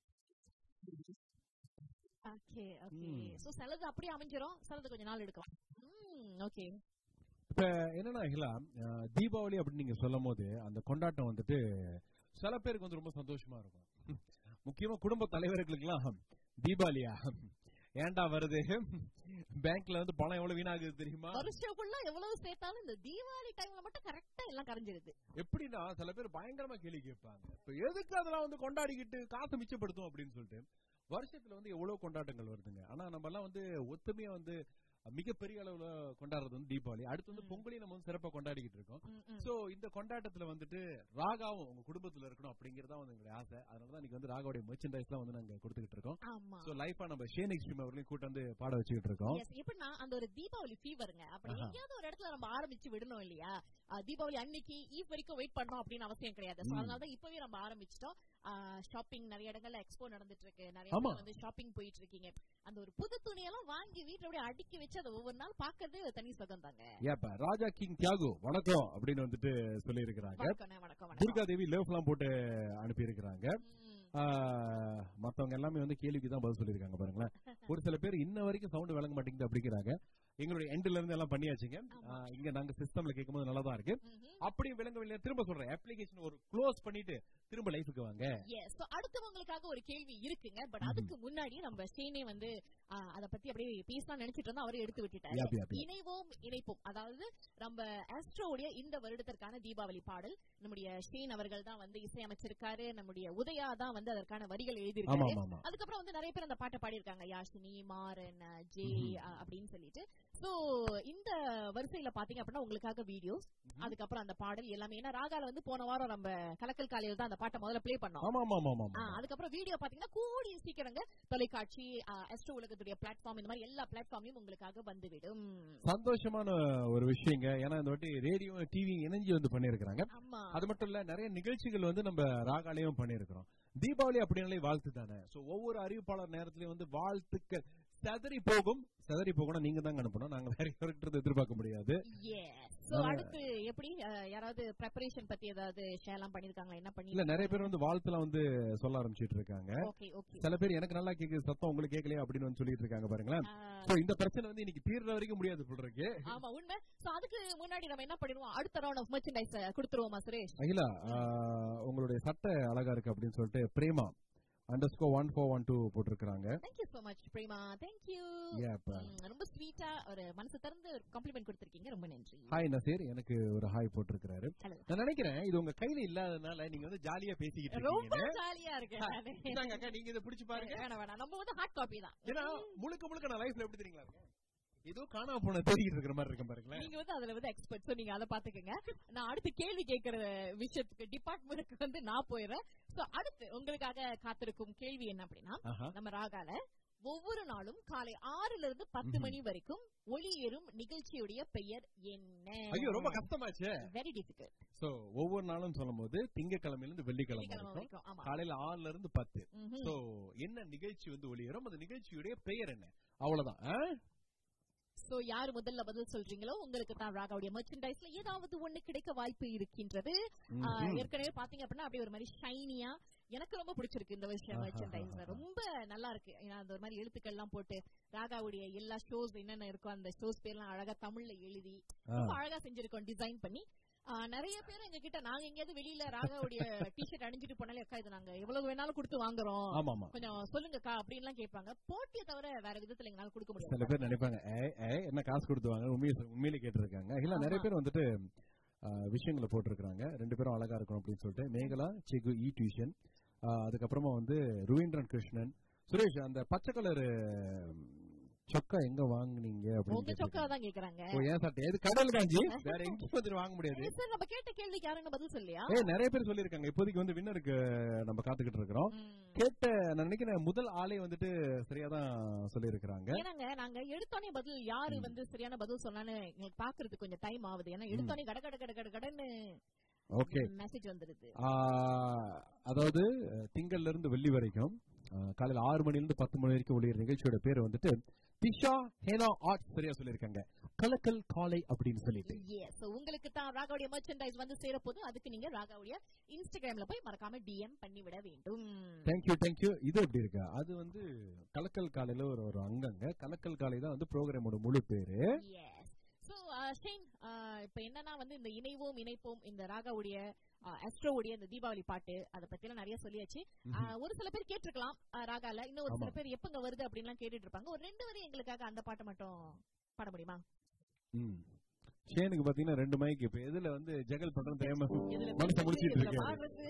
ஓகே ஓகே ம். சோ சிலது அப்படியே அமைஞ்சிரும் சிலது கொஞ்ச நாள் எடுக்கும் ம் ஓகே இப்ப என்னன்னா ஹிலா அஹ், தீபாவளி அப்படின்னு நீங்க சொல்லும் போது அந்த கொண்டாட்டம் வந்துட்டு சில பேருக்கு வந்து ரொம்ப சந்தோஷமா இருக்கும் முக்கியமா குடும்ப தலைவர்களுக்கெல்லாம் தீபாவளியா ஏன்டா வருது பேங்க்ல வந்து பணம் எவ்வளவு வீணாகுது தெரியுமா வருஷம் ஃபுல்லா எவ்வளவு சேர்த்தாலும் இந்த தீபாவளி டைம்ல மட்டும் கரெக்டா எல்லாம் கரைஞ்சிருது எப்படின்னா சில பேர் பயங்கரமா கேள்வி கேட்பாங்க இப்ப எதுக்கு அதெல்லாம் வந்து கொண்டாடிக்கிட்டு காசு மிச்சப்படுத்தும் அப்படின்னு சொல்லிட்டு வருஷத்துல வந்து எவ்வளவு கொண்டாட்டங்கள் வருதுங்க ஆனா நம்ம எல்லாம் வந்து ஒத்துமையா வந்து மிகப்பெரிய அளவுல கொண்டாடுறது வந்து தீபாவளி அடுத்து வந்து ம். பொங்கலையும் நம்ம வந்து சிறப்பா கொண்டாடிக்கிட்டு இருக்கோம் ம், ம். சோ இந்த கொண்டாட்டத்துல வந்துட்டு ராகாவும் உங்க குடும்பத்துல இருக்கணும் அப்படிங்கறதா வந்து எங்களுடைய ஆசை அதனாலதான் இன்னைக்கு வந்து ராகாவுடைய மெர்ச்சன்டைஸ் எல்லாம் வந்து நாங்க கொடுத்துக்கிட்டு இருக்கோம் ஆமா சோ லைஃபா நம்ம ஷேன் எக்ஸ்ட்ரீம் அவர்களையும் கூட்டு வந்து பாட வச்சுக்கிட்டு இருக்கோம் Yes, எப்படின்னா அந்த ஒரு தீபாவளி ஃபீவருங்க அப்படி ஆஹா. எங்கேயாவது ஒரு இடத்துல நம்ம ஆரம்பிச்சு விடணும் இல்லையா அஹ் தீபாவளி அன்னைக்கு ஈவ் வரைக்கும் வெயிட் பண்ணணும் அப்படின்னு அவசியம் கிடையாது So, ம். அதனாலதான் இப்பவே நம்ம ஆரம்பிச்சிட்டோம் ஷாப்பிங் நிறைய இடங்கள்ல எக்ஸ்போ நடந்துட்டு இருக்கு நிறைய ஆமா. பேர் வந்து ஷாப்பிங் போயிட்டு இருக்கீங்க அந்த ஒரு புது துணியெல்லாம் வாங்கி வீட்டுல அப்படியே அடுக்கி வச்சு அதை ஒவ்வொரு நாள் பாக்குறது தனி சுகம் தாங்க ஏப்ப ராஜா கிங் தியாகு வணக்கம் அப்படின்னு வந்துட்டு சொல்லி இருக்கிறாங்க வணக்கம் வணக்கம் துர்கா வணக்கம் தேவி லேவ் எல்லாம் போட்டு அனுப்பி இருக்கிறாங்க ம். மத்தவங்க எல்லாமே வந்து கேள்விக்கு தான் பதில் சொல்லியிருக்காங்க பாருங்களேன் ஒரு சில பேர் இன்ன வரைக்கும் சவுண்ட் விளங்க மாட்டேங்குது அப்படிங்கிறாங்க எங்களுடைய எண்ட்ல இருந்து எல்லாம் பண்ணியாச்சுங்க ஆமா. ஆஹ் இங்க நாங்க சிஸ்டம்ல கேட்கும்போது நல்லா தான் இருக்கு ம்ஹும். அப்படியும் விளங்கவில்லை திரும்ப சொல்றேன் அப்ளிகேஷன் ஒரு க்ளோஸ் பண்ணிட்டு திரும்ப லைஃபுக்கு வாங்க Yes. So, அடுத்தவங்களுக்காக ஒரு கேள்வி இருக்குங்க பட் ம்ஹும். அதுக்கு முன்னாடி நம்ம ஷேனே வந்து ஆ, அத பத்தி அப்படியே பேசலாம் நினைச்சிட்டு இருந்தா அவரே எடுத்து விட்டுட்டாரு யாப், யாப், யாப். இணைவோம் இணைப்போம் அதாவது நம்ம ஆஸ்ட்ரோவுடைய இந்த வருடத்திற்கான தீபாவளி பாடல் நம்முடைய ஷேன் அவர்கள் தான் வந்து இசையமைச்சிருக்காரு நம்முடைய உதயா தான் வந்து அதற்கான வரிகள் ஆமா எழுதியிருக்காரு ஆமா ஆமா அதுக்கப்புறம் வந்து நிறைய பேர் அந்த பாட்டை பாடியிருக்காங்க யாஷினி மாறன் ஜே ம்ஹும். அ, அப்படின்னு சொல்லிட்டு சோ இந்த வரிசையில பாத்தீங்க அப்படின்னா உங்களுக்காக வீடியோஸ் ம்ஹும். அதுக்கப்புறம் அந்த பாடல் எல்லாமே ஏன்னா ராகால வந்து போன வாரம் நம்ம கலக்கல் காலையில் தான் அந்த பாட்டை முதல்ல ப்ளே பண்ணோம் ஆமா ஆமா ஆமா ஆமா ஆ, அதுக்கப்புறம் வீடியோ பாத்தீங்கன்னா கூடிய சீக்கிரங்க தொலைக்காட்சி அஸ்ட்ரோ உலகத்துடைய பிளாட்ஃபார்ம் இந்த மாதிரி எல்லா பிளாட்ஃபார்ம்லயும் உங்களுக்காக வந்துவிடும் சந்தோஷமான ஒரு விஷயங்க ஏன்னா இந்த வாட்டி ரேடியோ டிவி இணைஞ்சு வந்து பண்ணியிருக்கிறாங்க ஆமா அது மட்டும் இல்ல நிறைய நிகழ்ச்சிகள் வந்து நம்ம ராகாலையும் பண்ணியிருக்கிறோம் தீபாவளி அப்படின்னாலே வாழ்த்து தானே சோ ஒவ்வொரு அறிவிப்பாளர் நேரத்திலயும் வந்து வாழ்த்துக்கள் செதறி போகும் செதறி போகணும் நீங்க தான் அனுப்பணும் நாங்க வேற யாருக்கிட்ட எதிர்பார்க்க முடியாது எஸ் சோ நம்ம- அடுத்து எப்படி அஹ், யாராவது ப்ரிப்பரேஷன் பத்தி ஏதாவது ஷேர்லாம் பண்ணிருக்காங்களா என்ன பண்ணி இல்ல நிறைய பேர் வந்து வாழ்த்துலாம் வந்து சொல்ல ஆரம்பிச்சிட்டு இருக்காங்க ஓகே ஓகே சில பேர் எனக்கு நல்லா கேக்குது சத்தம் உங்களுக்கு கேட்கலையா அப்படின்னு வந்து சொல்லிட்டு இருக்காங்க பாருங்களேன் சோ இந்த பிரச்சனை வந்து இன்னைக்கு தீர்ற வரைக்கும் முடியாது போல இருக்கு ஆமா உண்மை சோ அதுக்கு முன்னாடி நம்ம என்ன பண்ணிடுவோம் அடுத்த ரவுண்ட் ஆஃப் மெர்ச்சன்டைஸ் கொடுத்துருவோமா சுரேஷ் அகிலா ஆஹ், உங்களுடைய சட்டை அழகா இருக்கு அப்படின்னு சொல்லிட்டு Prema underscore one four one two போட்டிருக்காங்க thank you so much Prema thank you Yeah, இப்ப- ரொம்ப ஸ்வீட்டா ஒரு மனசு திறந்து ஒரு காம்ப்ளிமெண்ட் கொடுத்திருக்கீங்க ரொம்ப நன்றி ஹாய் நசீர் எனக்கு ஒரு ஹாய் போட்டிருக்கிறாரு Hello. நான் நினைக்கிறேன் இது உங்க கையில இல்லாதனால நீங்க வந்து ஜாலியா பேசிக்கிட்டு ரொம்ப இருக்கீங்க ஜாலியா இருக்கேன் நானு. இந்தாங்க அக்கா நீங்க இதை பிடிச்சு பாருங்க வேணாம் வேணாம் நம்ம வந்து ஹார்ட் காப்பி தான் ஏன்னா முழுக்க முழுக்க நான் லைஃப்ல எப்படி தெரியுங்களா இருக்கேன் ஏதோ காணாம போன தேடிக்கிட்டு இருக்கிற மாதிரி இருக்கேன் பாருங்களேன் நீங்க வந்து அதுல வந்து எக்ஸ்பர்ட் சோ நீங்க அதை பாத்துக்கங்க நான் அடுத்து கேள்வி கேட்கிற விஷயத்துக்கு டிபார்ட்மெண்ட்டுக்கு வந்து நான் போயிடுறேன் சோ அடுத்து உங்களுக்காக காத்திருக்கும் கேள்வி என்ன அப்படின்னா ஆஹா. நம்ம ராகால ஒவ்வொரு நாளும் காலை ஆறுல இருந்து பத்து ம்ஹும். மணி வரைக்கும் ஒளி ஏறும் நிகழ்ச்சியுடைய பெயர் என்ன ஐயோ ரொம்ப கஷ்டமாச்சே வெரி டிஃபிகல்ட் சோ ஒவ்வொரு நாளும் சொல்லும் போது திங்கக்கிழமையில இருந்து வெள்ளிக்கிழமை வெள்ளிக்கிழமை வரைக்கும் வரைக்கும் ஆமா காலையில ஆறுல இருந்து பத்து ம்ஹும். சோ என்ன நிகழ்ச்சி வந்து ஒளியரும் அந்த நிகழ்ச்சியுடைய பெயர் என்ன அவ்வளவுதான் ஆ? சோ யாரு முதல்ல பதில் சொல்றீங்களோ உங்களுக்கு தான் ராகாவுடைய மெர்ச்சன்டைஸ்ல ஏதாவது ஒண்ணு கிடைக்க வாய்ப்பு இருக்கின்றது ஆ, ஏற்கனவே பாத்தீங்க அப்படின்னா அப்படியே ஒரு மாதிரி ஷைனியா எனக்கு ரொம்ப பிடிச்சிருக்கு இந்த வருஷம் மெர்ச்சன்டைஸ் ரொம்ப நல்லா இருக்கு ஏன்னா அந்த ஒரு மாதிரி எழுத்துக்கள் எல்லாம் போட்டு ராகாவுடைய எல்லா ஷோஸ் என்னென்ன இருக்கோ அந்த ஷோஸ் பேர்லாம் அழகா தமிழ்ல எழுதி ரொம்ப அழகா செஞ்சிருக்கோம் டிசைன் பண்ணி ஆ, நிறைய பேர் எங்க கிட்ட நாங்க எங்கேயாவது வெளியில ராகாவுடைய டிஷர்ட் அணிஞ்சிட்டு போனாலே அக்கா இது நாங்க எவ்வளவு வேணாலும் கொடுத்து வாங்குறோம் ஆமா ஆமா கொஞ்சம் சொல்லுங்கக்கா அப்படின்லாம் கேட்பாங்க போட்டியை தவிர வேற விதத்துல எங்களால கொடுக்க சில முடியாது பேர் நினைப்பாங்க ஏய் ஏய் என்ன காசு கொடுத்துவாங்க உண்மையை உண்மையிலே கேட்டிருக்காங்க இல்ல நிறைய ஆமா. பேர் வந்துட்டு ஆ, விஷயங்களை போட்டிருக்காங்க ரெண்டு பேரும் அழகா இருக்கணும் அப்படின்னு சொல்லிட்டு மேகலா சிகு இ டியூஷன் அதுக்கப்புறமா வந்து ருவீந்திரன் கிருஷ்ணன் சுரேஷ் அந்த பச்சை கலர் சொக்கா எங்க வாங்குனீங்க அப்படின்னு உங்க சொக்கா கேட்டிருக்காங்க. தான் கேக்குறாங்க ஓ ஏன் சார் எது கடல் காஞ்சி வேற எங்கேயும் வந்துட்டு வாங்க முடியாது ஏய் சார் நம்ம கேட்ட கேள்விக்கு யாரும் பதில் சொல்லியா ஏய் நிறைய பேர் சொல்லியிருக்காங்க இப்போதைக்கு வந்து வின்னருக்கு நம்ம காத்துக்கிட்டு இருக்கிறோம் கேட்ட நான் நினைக்கிறேன் முதல் ஆளே வந்துட்டு சரியா தான் சொல்லியிருக்கிறாங்க ஏன்னாங்க நாங்க எடுத்தோனே பதில் யாரு வந்து சரியான பதில் சொன்னான்னு எங்களுக்கு பாக்குறதுக்கு கொஞ்சம் டைம் ஆகுது ஏன்னா எடுத்தோனே கட கட கட கட கடன்னு ஓகே மெசேஜ் வந்துருது அதாவது அஹ், திங்கள்ல இருந்து வெள்ளி வரைக்கும் அஹ், காலையில ஆறு மணில இருந்து பத்து மணி வரைக்கும் ஒளியிற நிகழ்ச்சியோட பேர் வந்துட்டு திஷா ஹேனா ஆர்ட்ஸ் சரியா சொல்லியிருக்காங்க கலக்கல் காலை அப்படின்னு சொல்லிட்டு Yes. So, உங்களுக்கு தான் ராகாவுடைய மெர்ச்சன்டைஸ் வந்து சேர போது அதுக்கு நீங்க ராகாவுடைய இன்ஸ்டாகிராம்ல போய் மறக்காம டிஎம் பண்ணி விட வேண்டும் தேங்க்யூ தேங்க்யூ இது எப்படி இருக்கு அது வந்து கலக்கல் காலையில ஒரு ஒரு அங்கங்க கலக்கல் காலை தான் வந்து ப்ரோக்ராமோட முழு பேரு எஸ் சோ ஷெயின் இப்ப என்னன்னா வந்து இந்த இணைவோம் இணைப்போம் இந்த ராகாவுடைய அஸ்ட்ரோவுடைய இந்த தீபாவளி பாட்டு அத பத்தி எல்லாம் நிறைய சொல்லியாச்சு ஆஹ், ஒரு சில பேர் கேட்டிருக்கலாம் ஆஹ், ராகால இன்னும் ஒரு சில ஆமா. பேர் எப்பங்க வருது அப்படின்லாம் கேட்டுட்டு இருப்பாங்க ஒரு ரெண்டு வரை எங்களுக்காக அந்த பாட்டை மட்டும் பாட முடியுமா ம் ஷேனுக்கு பாத்தீங்கன்னா ரெண்டு மைக் இப்ப எதுல வந்து ஜெகல் பண்றது தெரியாம இதுல மனசை முடிச்சிட்டு இதுல இருக்காரு பாடுறது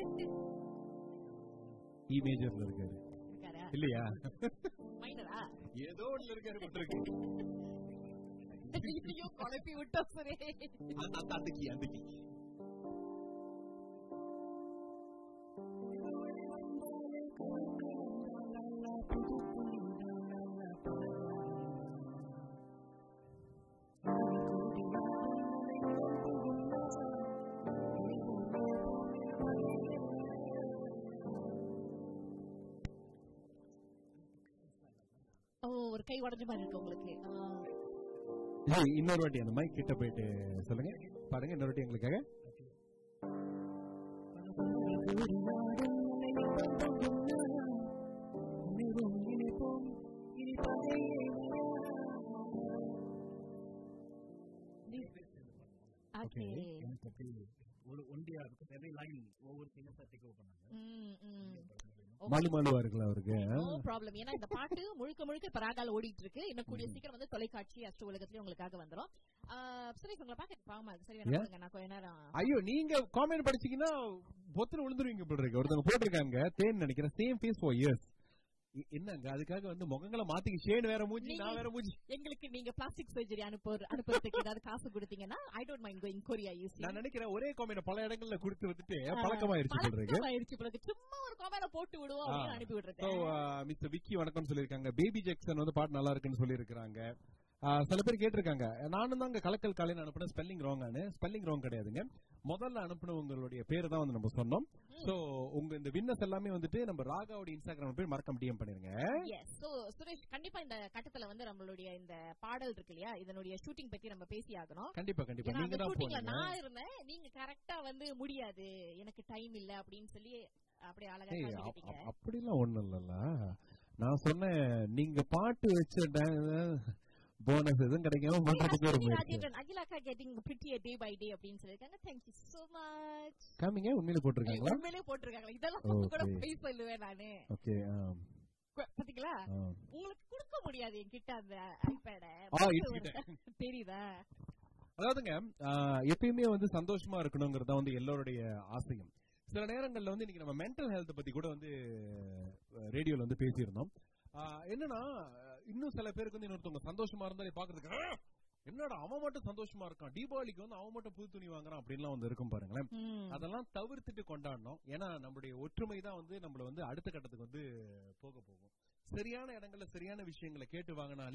இ மேஜர்ல இருக்காரு இருக்காரா இல்லையா மைனரா ஏதோ ஒண்ணுல இருக்காரு போட்டிருக்கு ஐயோ குழப்பி விட்டோம் சரி அந்த- அந்த- அந்த key, அந்த key. ஓ ஒரு கை உடஞ்ச மாதிரி இருக்கு உங்களுக்கு ஆ. ஏய், இன்னொரு வாட்டி அந்த மைக் கிட்ட போயிட்டு சொல்லுங்க பாருங்க இன்னொரு வாட்டி எங்களுக்காக ஓகே எனக்கு அப்படி ஒரு ஒண்டியா இருக்கும் நிறைய லைன் ஒவ்வொரு சிங்கத்தை டேக் ஓவர் பண்ணாங்க ம் ம் மலு மலுவா இருக்குல்ல அவருக்கு நோ ப்ராப்ளம் ஏன்னா இந்த பாட்டு முழுக்க முழுக்க இப்ப ராகால ஓடிட்டு இருக்கு இன்னும் கூடிய சீக்கிரம் வந்து தொலைக்காட்சி அஷ்ட உலகத்திலயும் உங்களுக்காக வந்துரும் சரி உங்களை பாக்க பாவமா இருக்கு சரி வேணா ஏன்? போடுங்க, நான் கொஞ்ச நேரம் ஐயோ நீங்க காமெண்ட் படிச்சீங்கன்னா பொத்துல விழுந்துருவீங்க போல இருக்கு ஒருத்தவங்க போட்டிருக்காங்க தேன் நினைக்கிறேன் சேம் ஃபேஸ் ஃபார் இயர்ஸ் என்னங்க அதுக்காக வந்து முகங்களை மாத்திக்க ஷேன் வேற மூஞ்சி நான் வேற மூஞ்சி எங்களுக்கு நீங்க பிளாஸ்டிக் சர்ஜரி அனுப்ப அனுப்புறதுக்கு ஏதாவது காசு கொடுத்தீங்கன்னா I don't mind going Korea use நான் நினைக்கிறேன் ஒரே காமெண்ட் பல இடங்கள்ல கொடுத்து வந்துட்டு பழக்கமாயிருச்சு போல இருக்கு ஆயிருச்சு போல இருக்கு. சும்மா ஒரு காமெண்ட போட்டு விடுவோம் அப்படின்னு அனுப்பி ஸோ விடுறது மிஸ்டர் விக்கி வணக்கம் சொல்லியிருக்காங்க பேபி ஜெக்சன் வந்து பாட்டு நல்லா இருக்குன்னு சொல்லியிருக்காங்க ஆ, சில பேர் கேட்டிருக்காங்க நானும் தான் அங்க கலக்கல் காலையில் அனுப்பின ஸ்பெல்லிங் ராங்கானு ஸ்பெல்லிங் ராங் கிடையாதுங்க முதல்ல அனுப்பினவங்களுடைய பேர் தான் வந்து நம்ம சொன்னோம் சோ உங்க இந்த வின்னஸ் எல்லாமே வந்துட்டு நம்ம ராகாவோட இன்ஸ்டாகிராம் போய் மறக்காம டிஎம் பண்ணிருங்க எஸ் சோ சுரேஷ் கண்டிப்பா இந்த கட்டத்துல வந்து நம்மளுடைய இந்த பாடல் இருக்கு இல்லையா இதனுடைய ஷூட்டிங் பத்தி நம்ம பேசி ஆகணும் கண்டிப்பா கண்டிப்பா ஏன்னா நீங்க அந்த தான் ஷூட்டிங்ல போனீங்க நான் இருந்தேன் நீங்க கரெக்டா வந்து முடியாது எனக்கு டைம் இல்ல அப்படின்னு சொல்லி அப்படியே அழகா ஏய், காட்டிக்கிட்டீங்க அப்- அப்படிலாம் ஒண்ணும் இல்லல்ல நான் சொன்னேன் நீங்க பாட்டு வச்ச போனஸ் எதுவும் கிடைக்காம பண்றதுக்கு ஒரு முயற்சி ராஜேந்திரன் அகிலாக்கா getting prettier day by day அப்படின்னு சொல்லிருக்காங்க தேங்க்யூ சோ மச் காமிங்க உண்மையில போட்டிருக்காங்களா உண்மையிலே போட்டிருக்காங்க இதெல்லாம் உங்க கூட Okay. போய் சொல்லுவேன் நானு ஓகே கு- பாத்தீங்களா உங்களுக்கு கொடுக்க முடியாது என்கிட்ட அந்த ஐபேட ஆ, எடுத்துக்கிட்டேன். தெரியுதா அதாவதுங்க ஆஹ், எப்பயுமே வந்து சந்தோஷமா இருக்கணுங்கிறது தான் வந்து எல்லாருடைய ஆசையும் சில நேரங்கள்ல வந்து இன்னைக்கு நம்ம மென்டல் ஹெல்த் பத்தி கூட வந்து ரேடியோல வந்து பேசியிருந்தோம் ஆஹ், என்னன்னா இன்னும் சில பேருக்கு வந்து இன்னொருத்தவங்க சந்தோஷமா இருந்தாலே பாக்குறதுக்கு "ஆ, என்னடா அவன் மட்டும் சந்தோஷமா இருக்கான் தீபாவளிக்கு வந்து அவன் மட்டும் புது துணி வாங்குறான் அப்படின்லாம் வந்து இருக்கும் பாருங்களேன் ம். அதெல்லாம் தவிர்த்துட்டு கொண்டாடணும் ஏன்னா நம்மளுடைய ஒற்றுமை தான் வந்து நம்மள வந்து அடுத்த கட்டத்துக்கு வந்து போக போகும் சரியான இடங்கள்ல சரியான விஷயங்களை கேட்டு வாங்கினாலே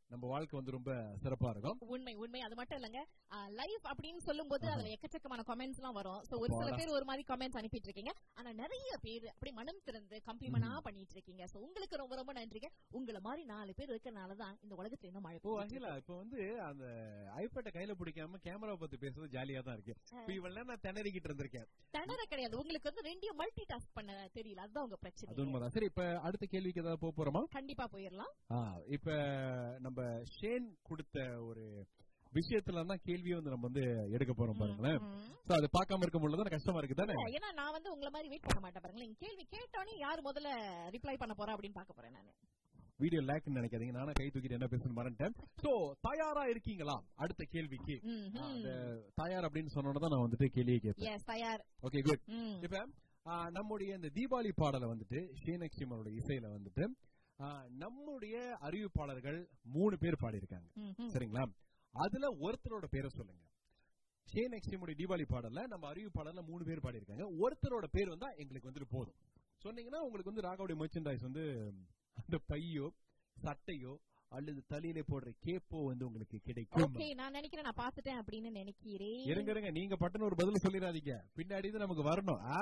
நம்ம வாழ்க்கை வந்து ரொம்ப சிறப்பா இருக்கும் உண்மை உண்மை அது மட்டும் இல்லங்க லைஃப் அப்படின்னு சொல்லும்போது அதுல எக்கச்சக்கமான கமெண்ட்ஸ் எல்லாம் வரும் சோ ஒரு சில அப்பாடா. பேர் ஒரு மாதிரி கமெண்ட்ஸ் அனுப்பிட்டு இருக்கீங்க ஆனா நிறைய பேர் அப்படி மனம் திறந்து கம்ப்ளிமெண்டா பண்ணிட்டு இருக்கீங்க சோ உங்களுக்கு ரொம்ப ரொம்ப நன்றிங்க உங்களை மாதிரி நாலு பேர் இருக்கறனாலதான் இந்த உலகத்துல இன்னும் மழை ஓ பெய்யுது. அகிலா இப்ப வந்து அந்த ஐபேட்டை கையில பிடிக்காம கேமரா பத்தி பேசுறது ஜாலியா தான் இருக்கு இப்ப இவ்வளவு நேரம் நான் திணறிக்கிட்டு இருந்திருக்கேன் திணற கிடையாது உங்களுக்கு வந்து ரெண்டையும் மல்டி டாஸ்க் பண்ண தெரியல அதுதான் உங்க அது பிரச்சனை உண்மைதான் சரி இப்ப அடுத்த கேள்விக்கு ஏதாவது போக போறோமா கண்டிப்பா போயிடலாம் ஆ, இப்ப நம்ம ஷேன் கொடுத்த ஒரு விஷயத்துல தான் கேள்வியை வந்து நம்ம வந்து எடுக்க போறோம் பாருங்களேன் ம். சோ அது பார்க்காம இருக்க முடியல தானே கஷ்டமா இருக்கு தானே இல்ல, ஏன்னா நான் வந்து உங்களை மாதிரி வெயிட் பண்ண மாட்டேன் பாருங்களேன் கேள்வி கேட்டோன்னே யார் முதல்ல ரிப்ளை பண்ண போறா அப்படின்னு பார்க்க போறேன் நானு வீடியோ லேக்னு நினைக்காதீங்க நானும் கை தூக்கிட்டு என்ன பேசணும் மறந்துட்டேன் சோ தயாரா இருக்கீங்களா அடுத்த கேள்விக்கு ஆ, அந்த தயார் அப்படின்னு சொன்னோன்னு தான் நான் வந்துட்டு கேள்வியை கேட்பேன் எஸ் தயார் ஓகே குட் ம். இப்ப ஆ, நம்முடைய இந்த தீபாவளி பாடலை வந்துட்டு ஸ்ரீநக்ஷிமனோட இசையில வந்துட்டு ஆ, நம்முடைய அறிவிப்பாளர்கள் மூணு பேர் பாடியிருக்காங்க ம், ம். சரிங்களா அதுல ஒருத்தரோட பேரை சொல்லுங்க ஷேன் எக்ஸ்ட்ரீமுடைய தீபாவளி பாடல்ல நம்ம அறிவிப்பாளர்ல மூணு பேர் பாடியிருக்காங்க ஒருத்தரோட பேர் வந்தா எங்களுக்கு வந்துட்டு போதும் சொன்னீங்கன்னா உங்களுக்கு வந்து ராகாவுடைய மெர்ச்சன்டைஸ் வந்து அந்த பையோ சட்டையோ அல்லது தலையில போடுற கேப்போ வந்து உங்களுக்கு கிடைக்கும் ஓகே நான் நினைக்கிறேன் நான் பாத்துட்டேன் அப்படின்னு நினைக்கிறேன் இருங்க இருங்க நீங்க பட்டுன்னு ஒரு பதில் சொல்லிடாதீங்க பின்னாடி இது நமக்கு வரணும் ஆ?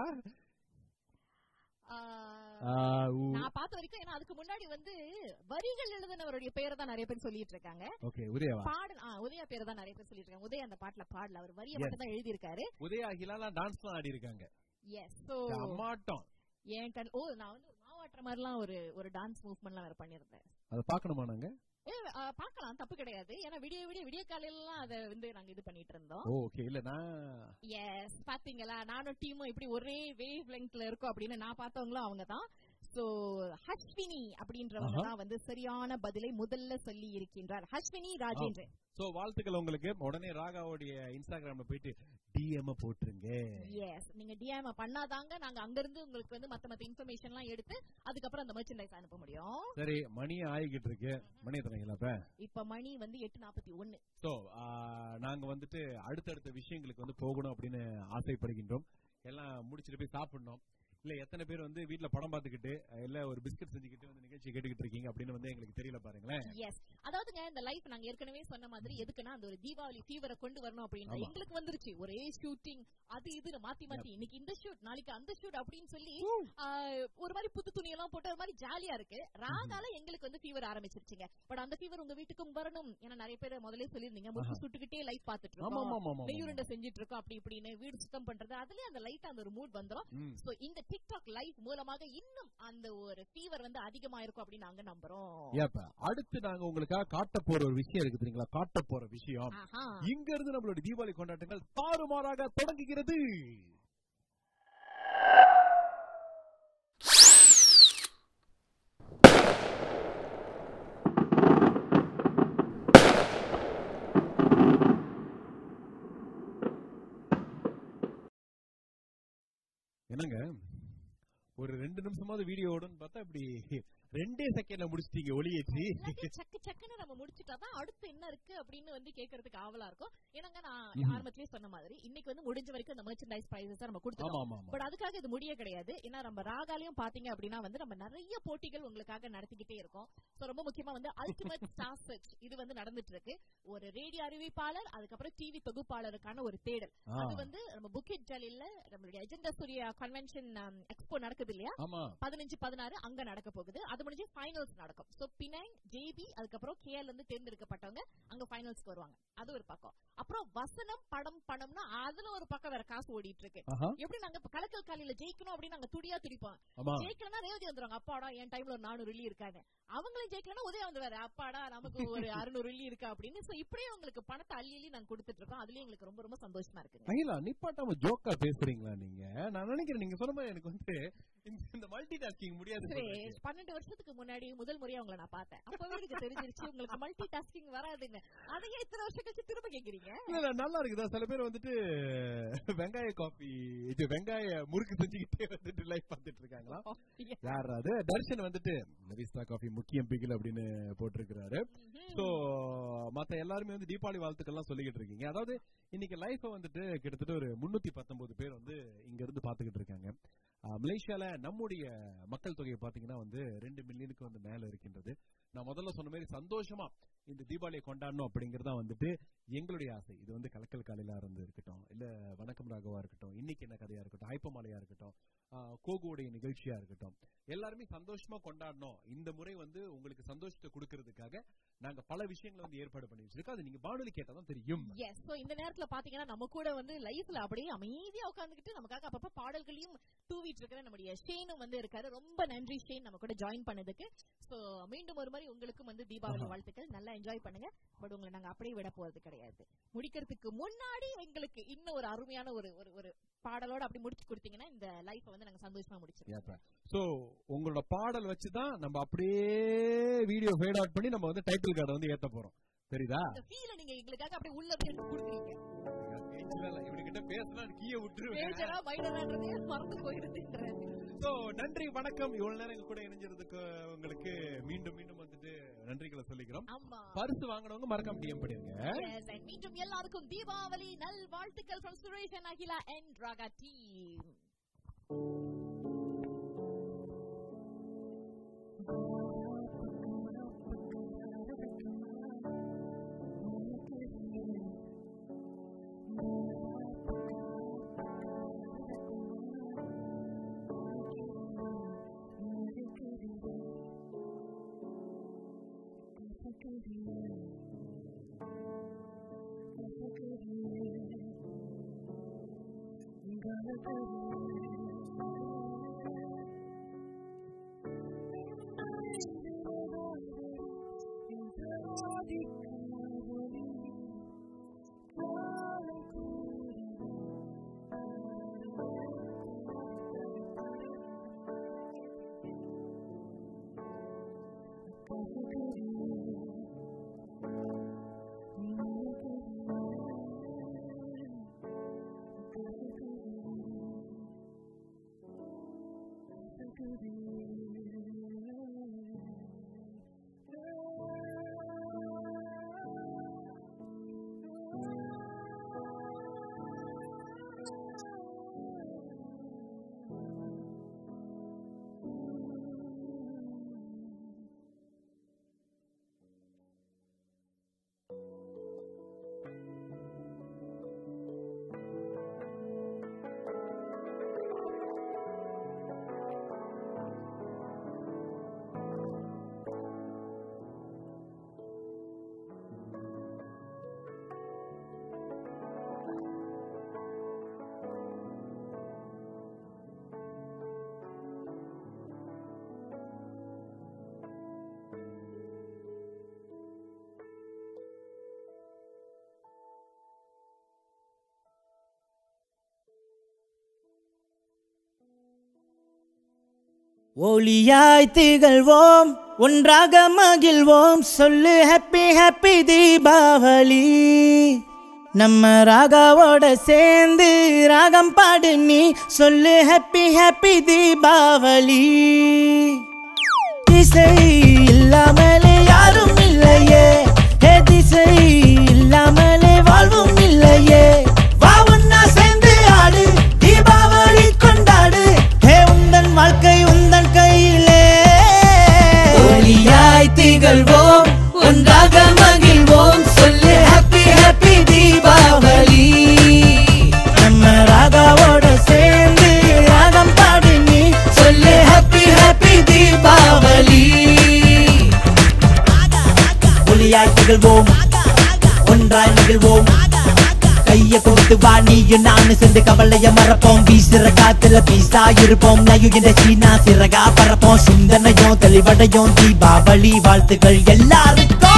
ஆ, ஆ, ஊ. நான் பார்த்த வரைக்கும் ஏன்னா அதுக்கு முன்னாடி வந்து வரிகள் எழுதினவருடைய பேரை தான் நிறைய பேர் சொல்லிட்டு இருக்காங்க ஓகே உதயவா பாடல் ஆ, உதயா பேரை தான் நிறைய பேர் சொல்லிட்டு இருக்காங்க உதயா அந்த பாட்டுல பாடல அவர் வரியை Yes. மட்டும் தான் எழுதி இருக்காரு உதயா அகிலாலாம் டான்ஸ் தான் ஆடி இருக்காங்க எஸ் சோ அம்மாட்டம் என் கண் ஓ நான் வந்து மாவாட்டுற மாதிரிலாம் ஒரு ஒரு டான்ஸ் மூவ்மெண்ட்லாம் வேற பண்ணிருந்தேன் அதை பாக்கணுமா நாங்க ஏ, ஆ, பார்க்கலாம் தப்பு கிடையாது ஏன்னா விடிய விடிய விடிய காலையில எல்லாம் அதை வந்து நாங்க இது பண்ணிட்டு இருந்தோம் ஓ ஓகே இல்ல நான் எஸ் பாத்தீங்களா நானும் டீமும் இப்படி ஒரே வேவ் லெங்க்ல இருக்கோம் அப்படின்னு நான் பார்த்தவங்களும் அவங்க தான் சோ ஹஸ்வினி அப்படின்றவங்க ஆஹா. தான் வந்து சரியான பதிலை முதல்ல சொல்லி இருக்கின்றார் ஹஸ்வினி ராஜேந்திரன் சோ வாழ்த்துக்கள் உங்களுக்கு உடனே ராகாவுடைய இன்ஸ்டாகிராம்ல போயிட்டு டிஎம் போட்டுருங்க எஸ் நீங்க டிஎம் பண்ணாதாங்க நாங்க அங்க இருந்து உங்களுக்கு வந்து மத்த மத்த இன்ஃபர்மேஷன் எல்லாம் எடுத்து அதுக்கப்புறம் அந்த மெர்ச்சன்டைஸ் அனுப்ப முடியும் சரி மணி ஆகிக்கிட்டு இருக்கு மணி எத்தனைங்களா இப்ப இப்ப மணி வந்து எட்டு நாற்பத்தி ஒண்ணு சோ நாங்க வந்துட்டு அடுத்தடுத்த விஷயங்களுக்கு வந்து போகணும் அப்படின்னு ஆசைப்படுகின்றோம் எல்லாம் முடிச்சிட்டு போய் சாப்பிடணும் இல்ல எத்தனை பேர் வந்து வீட்ல படம் பார்த்துக்கிட்டு இல்ல ஒரு பிஸ்கட் செஞ்சுக்கிட்டு வந்து நிகழ்ச்சி கேட்டுக்கிட்டு இருக்கீங்க அப்படின்னு வந்து எங்களுக்கு தெரியல பாருங்களேன் எஸ் அதாவதுங்க இந்த லைஃப் நாங்க ஏற்கனவே சொன்ன மாதிரி எதுக்குன்னா அந்த ஒரு தீபாவளி ஃபீவரை கொண்டு வரணும் அப்படின்னு ஆமா. எங்களுக்கு வந்துருச்சு ஒரே ஷூட்டிங் அது இதுன்னு மாத்தி மாத்தி இன்னைக்கு இந்த ஷூட் நாளைக்கு அந்த ஷூட் அப்படின்னு சொல்லி ஆ, ஒரு மாதிரி புது துணி எல்லாம் போட்டு ஒரு மாதிரி ஜாலியா இருக்கு ராகால எங்களுக்கு வந்து ஃபீவர் ஆரம்பிச்சிருச்சுங்க பட் அந்த ஃபீவர் உங்க வீட்டுக்கும் வரணும் ஏன்னா நிறைய பேர் முதல்ல சொல்லிருந்தீங்க முட்டு சுட்டுக்கிட்டே லைஃப் பாத்துட்டு ஆமா இருக்கோம் ஆமா ஆமா ஆமா நெய்யுருண்டை செஞ்சுட்டு இருக்கோம் அப்படி இப்படின்னு வீடு சுத்தம் பண்றது அதுலயே அந்த லைட்டா அந்த ஒரு மூட் வந்துரும் ம். சோ இந்த டிக்டாக் லைவ் மூலமாக இன்னும் அந்த ஒரு ஃபீவர் வந்து அதிகமா இருக்கும் அப்படின்னு நாங்க நம்புறோம் ஏப்ப அடுத்து நாங்க உங்களுக்காக காட்ட போற ஒரு விஷயம் இருக்கு தெரியுங்களா காட்ட போற விஷயம் ஆஹா இங்க இருந்து நம்மளுடைய தீபாவளி கொண்டாட்டங்கள் தாறுமாறாக தொடங்குகிறது என்னங்க ஒரு ரெண்டு நிமிஷமாவது வீடியோ ஓடுன்னு பார்த்தா இப்படி ரெண்டே செகண்ட்ல முடிச்சிட்டீங்க ஒளியேற்றி எல்லாத்தையும் சக்கு சக்குன்னு நம்ம முடிச்சுட்டாதான் அடுத்து என்ன இருக்கு அப்படின்னு வந்து கேக்குறதுக்கு ஆவலா இருக்கும் ஏன்னாங்க நான் ம்ஹும். ஆரம்பத்திலேயே சொன்ன மாதிரி இன்னைக்கு வந்து முடிஞ்ச வரைக்கும் அந்த மெர்ச்சன்டைஸ் பிரைசஸ் நம்ம ஆமா கொடுத்துருக்கோம் ஆமா ஆமா பட் அதுக்காக இது முடிய கிடையாது ஏன்னா நம்ம ராகாலையும் பாத்தீங்க அப்படின்னா வந்து நம்ம நிறைய போட்டிகள் உங்களுக்காக நடத்திக்கிட்டே இருக்கோம் சோ ரொம்ப முக்கியமா வந்து அல்டிமேட் ஸ்டார் சர்ச் இது வந்து நடந்துட்டு இருக்கு ஒரு ரேடியோ அறிவிப்பாளர் அதுக்கப்புறம் டிவி தொகுப்பாளருக்கான ஒரு தேடல் ஆ, அது வந்து நம்ம புக்கிட் ஜலில்ல நம்மளுடைய அஜெண்டா சூர்யா கன்வென்ஷன் எக்ஸ்போ நடக்குது இல்லையா ஆமா பதினஞ்சு பதினாறு அங்க நடக்க போகுது அது முடிஞ்சு ஃபைனல்ஸ் நடக்கும் சோ பினாங் ஜேபி அதுக்கப்புறம் கேஎல் இருந்து தேர்ந்தெடுக்கப்பட்டவங்க அங்க ஃபைனல்ஸ்க்கு வருவாங்க அது ஒரு பக்கம் அப்புறம் வசனம் படம் பணம்னா அதுல ஒரு பக்கம் வேற காசு ஓடிட்டு இருக்கு ஆஹா எப்படி நாங்க இப்ப கலக்கல் காலையில ஜெயிக்கணும் அப்படின்னு நாங்க துடியா துடிப்போம் ஆமா ஜெயிக்கலன்னா ரேவதி வந்துருவாங்க அப்பாடா என் டைம்ல ஒரு நானூறு வெள்ளி இருக்காங்க அவங்களும் ஜெயிக்கலன்னா உதயம் வந்து வேற அப்பாடா நமக்கு ஒரு அறுநூறு வெள்ளி இருக்கா அப்படின்னு சோ இப்படியே உங்களுக்கு பணத்தை அள்ளி அள்ளி நாங்க கொடுத்துட்டு இருக்கோம் அதுலயே எங்களுக்கு ரொம்ப ரொம்ப சந்தோஷமா இருக்குங்க அகிலா நிப்பாட்டாம ஜோக்கா பேசுறீங்களா நீங்க நான் நினைக்கிறேன் நீங்க சொன்ன மாதிரி எனக்கு வந்து இந்த- இந்த மல்டி டாஸ்கிங் முடியாது போல சரி, இருக்கு. பன்னெண்டு வருஷத்துக்கு முன்னாடி முதல் முறையா உங்களை நான் பார்த்தேன் அப்பவே எனக்கு தெரிஞ்சிருச்சு உங்களுக்கு மல்டி டாஸ்கிங் வராதுங்க அதையே இத்தனை வருஷம் கழிச்சு திரும்ப கேக்குறீங்க இல்ல, இல்ல, நல்லா இருக்குதா சில பேர் வந்துட்டு வெங்காய காஃபி இது வெங்காய முறுக்கு செஞ்சுக்கிட்டே வந்துட்டு லைஃப் பார்த்துட்டு இருக்காங்களா யார் அது தர்ஷன் வந்துட்டு நரிஸ்தா காஃபி முக்கியம் பிகில் அப்படின்னு போட்டிருக்கிறாரு சோ மத்த எல்லாருமே வந்து தீபாவளி வாழ்த்துக்கள்லாம் சொல்லிக்கிட்டு இருக்கீங்க அதாவது இன்னைக்கு லைஃப வந்துட்டு கிட்டத்தட்ட ஒரு முன்னூத்தி பத்தொன்பது பேர் வந்து இங்க இருந்து பாத்துக்கிட்டு இருக்காங்க அஹ், மலேசியால நம்முடைய மக்கள் தொகையை பாத்தீங்கன்னா வந்து ரெண்டு மில்லியனுக்கு வந்து மேல இருக்கின்றது நான் முதல்ல சொன்ன மாதிரி சந்தோஷமா இந்த தீபாவளியை கொண்டாடணும் அப்படிங்கறதா வந்துட்டு எங்களுடைய ஆசை இது வந்து கலக்கல் காலையில இருந்து இருக்கட்டும் இல்ல வணக்கம் ராகவா இருக்கட்டும் இன்னைக்கு என்ன கதையா இருக்கட்டும் ஐப்பமாலையா இருக்கட்டும் ஆஹ், கோகுவுடைய நிகழ்ச்சியா இருக்கட்டும் எல்லாருமே சந்தோஷமா கொண்டாடணும் இந்த முறை வந்து உங்களுக்கு சந்தோஷத்தை கொடுக்கறதுக்காக நாங்க பல விஷயங்களை வந்து ஏற்பாடு பண்ணி வச்சிருக்கோம் அது நீங்க வானொலி கேட்டாதான் தெரியும் எஸ் சோ இந்த நேரத்துல பாத்தீங்கன்னா நம்ம கூட வந்து லைஃப்ல அப்படியே அமைதியா உட்கார்ந்துகிட்டு நமக்காக அப்பப்ப பாடல்களையும் தூவிட்டு இருக்கிற நம்முடைய ஷேனும் வந்து இருக்காரு ரொம்ப நன்றி ஷேன் நம்ம கூட ஜாயின் பண்ணதுக்கு சோ மீண்டும் ஒரு மாதிரி உங்களுக்கும் வந்து தீபாவளி வாழ்த்துக்கள் நல்லா என்ஜாய் பண்ணுங்க பட் உங்களை நாங்க அப்படியே விட போறது கிடையாது முடிக்கிறதுக்கு முன்னாடி எங்களுக்கு இன்னும் ஒரு அருமையான ஒரு ஒரு ஒரு பாடலோட அப்படி முடிச்சு கொடுத்தீங்கன்னா இந்த லைஃப் வந்து நாங்க சந்தோஷமா முடிச்சிருக்கோம் சோ உங்களோட பாடல் வச்சுதான் நம்ம அப்படியே வீடியோ ஃபேட் அவுட் பண்ணி நம்ம வந்து டைட்டில் கார்டை வந்து ஏத்த போறோம் தெரியுதா இந்த ஃபீல நீங்க எங்களுக்காக அப்படியே உள்ள இருந்து எடுத்து கொடுக்குறீங்க இவனுக்கிட்ட பேசினா கீழே விட்டுருவேன் மேஜரா மைனரான்றதே மறந்து போயிருதுன்றது சோ நன்றி வணக்கம் இவ்வளவு நேரம் எங்க கூட இணைஞ்சிருந்ததுக்கு உங்களுக்கு மீண்டும் மீண்டும் வந்துட்டு நன்றிகளை சொல்லிக்கிறோம் ஆமா பரிசு வாங்கினவங்க மறக்காம டிஎம் பண்ணிருங்க Yes, and மீண்டும் எல்லாருக்கும் தீபாவளி நல் வாழ்த்துக்கள் from Suresh and Akila and Raaga team ஒளியாய் திகழ்வோம் ஒன்றாக மகிழ்வோம் சொல்லு ஹாப்பி ஹாப்பி தீபாவளி நம்ம ராகாவோட சேர்ந்து ராகம் பாடு நீ சொல்லு ஹாப்பி ஹாப்பி தீபாவளி திசை இல்லாமலே யாரும் இல்லையே ஹே திசை இல்லாமலே வாழ்வும் இல்லையே வா ஒன்னா சேர்ந்து ஆடு தீபாவளி கொண்டாடு ஹே உந்தன் வாழ்க்கை உந்தன் கையிலே ஒளியாய் திகழ்வோம் ஒன்றாக மகிழ்வோம் சொல்லு ஹாப்பி ஹாப்பி தீபாவளி நம்ம ராகாவோட சேர்ந்து ராகம் பாடு நீ சொல்லு ஹாப்பி ஹாப்பி தீபாவளி ஒளியாய் திகழ்வோம் ஒன்றாய் நிகழ்வோம் கைய கொடுத்து வா நீயும் நானும் சேர்ந்து கவலைய மறப்போம் வீசுற காத்துல பீசா இருப்போம் நயுகின்ற சீனா சிறகா பறப்போம் சிந்தனையும் தெளிவடையும் தீபாவளி வாழ்த்துக்கள் எல்லாருக்கும்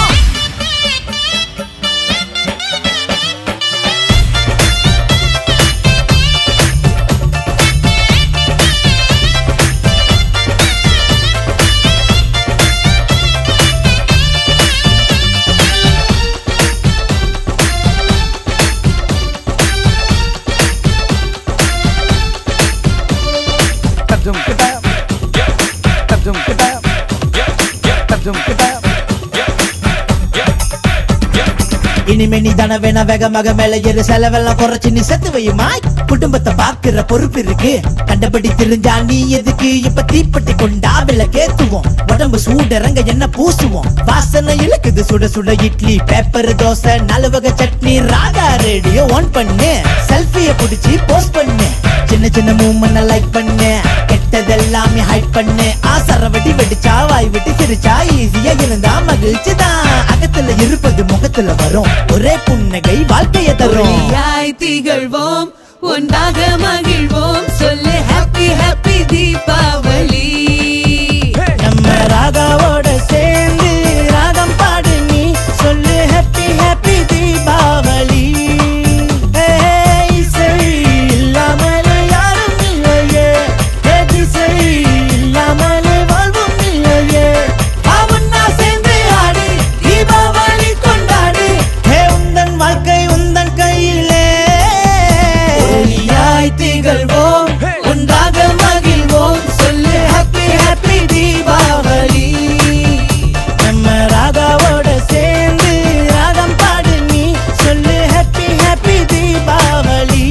Tadum kita. Tadum kita. Tadum kita. இனிமே நீ தானே வேணா வேகமாக மேல ஏறு செலவெல்லாம் குறைச்சு நீ செத்து வையுமா குடும்பத்தை பாக்குற பொறுப்பு இருக்கு கண்டபடி தெரிஞ்சா நீ எதுக்கு இப்ப தீப்பெட்டி கொண்டா விளக்கேத்துவோம் உடம்பு சூடறங்க என்ன பூசுவோம் வாசனை இழுக்குது சுட சுட இட்லி பேப்பர் தோசை நாலு வகை சட்னி ராகா ரேடியோ ஆன் பண்ணு செல்ஃபிய புடிச்சு போஸ்ட் பண்ணு சின்ன சின்ன மூமெண்ட் லைக் பண்ணு கெட்டதெல்லாமே ஹைட் பண்ணு ஆசர வெடி வெடிச்சா வாய் விட்டு சிரிச்சா ஈஸியா இருந்தா மகிழ்ச்சி தான் அகத்துல இருப்பது முகத்துல வரும் ஒரே புன்னகை வாழ்க்கைய தரும் ஒளியாய் திகழ்வோம் ஒன்றாக மகிழ்வோம் சொல்லு ஹாப்பி ஹாப்பி தீபாவளி நம்ம ராகாவோட சேர்ந்து ராகம் பாடு நீ சொல்லு ஹாப்பி ஹாப்பி தீபாவளி ஏய், இசை இல்லாமலே யாரும் இல்லையே ஏ, திசை இல்லாமலே வாழ்வும் இல்லையே அவன்னா சேர்ந்து ஆடு தீபாவளி கொண்டாடு ஹே உந்தன் வாழ்க்கை உந்தன் கையிலே ஒளியாய் திகழ்வோம் ஒன்றாக மகிழ்வோம் சொல்லு ஹாப்பி ஹாப்பி தீபாவளி நம்ம ராகாவோட சேர்ந்து ராகம் பாடு நீ சொல்லு ஹாப்பி ஹாப்பி தீபாவளி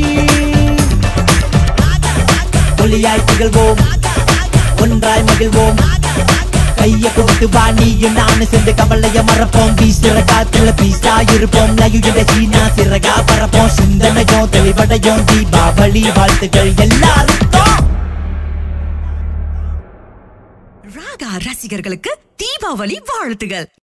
ஒளியாய் திகழ்வோம் ஒன்றாய் மகிழ்வோம் கைய கொடுத்து வா நீயும் நானும் சேர்ந்து கவலைய மறப்போம் வீசுற காத்துல பீசா இருப்போம் லயுட சீனா சிறகா பறப்போம் சிந்தனையும் தெளிவடையும் தீபாவளி வாழ்த்துக்கள் எல்லாருக்கும் ராகா ரசிகர்களுக்கு தீபாவளி வாழ்த்துகள்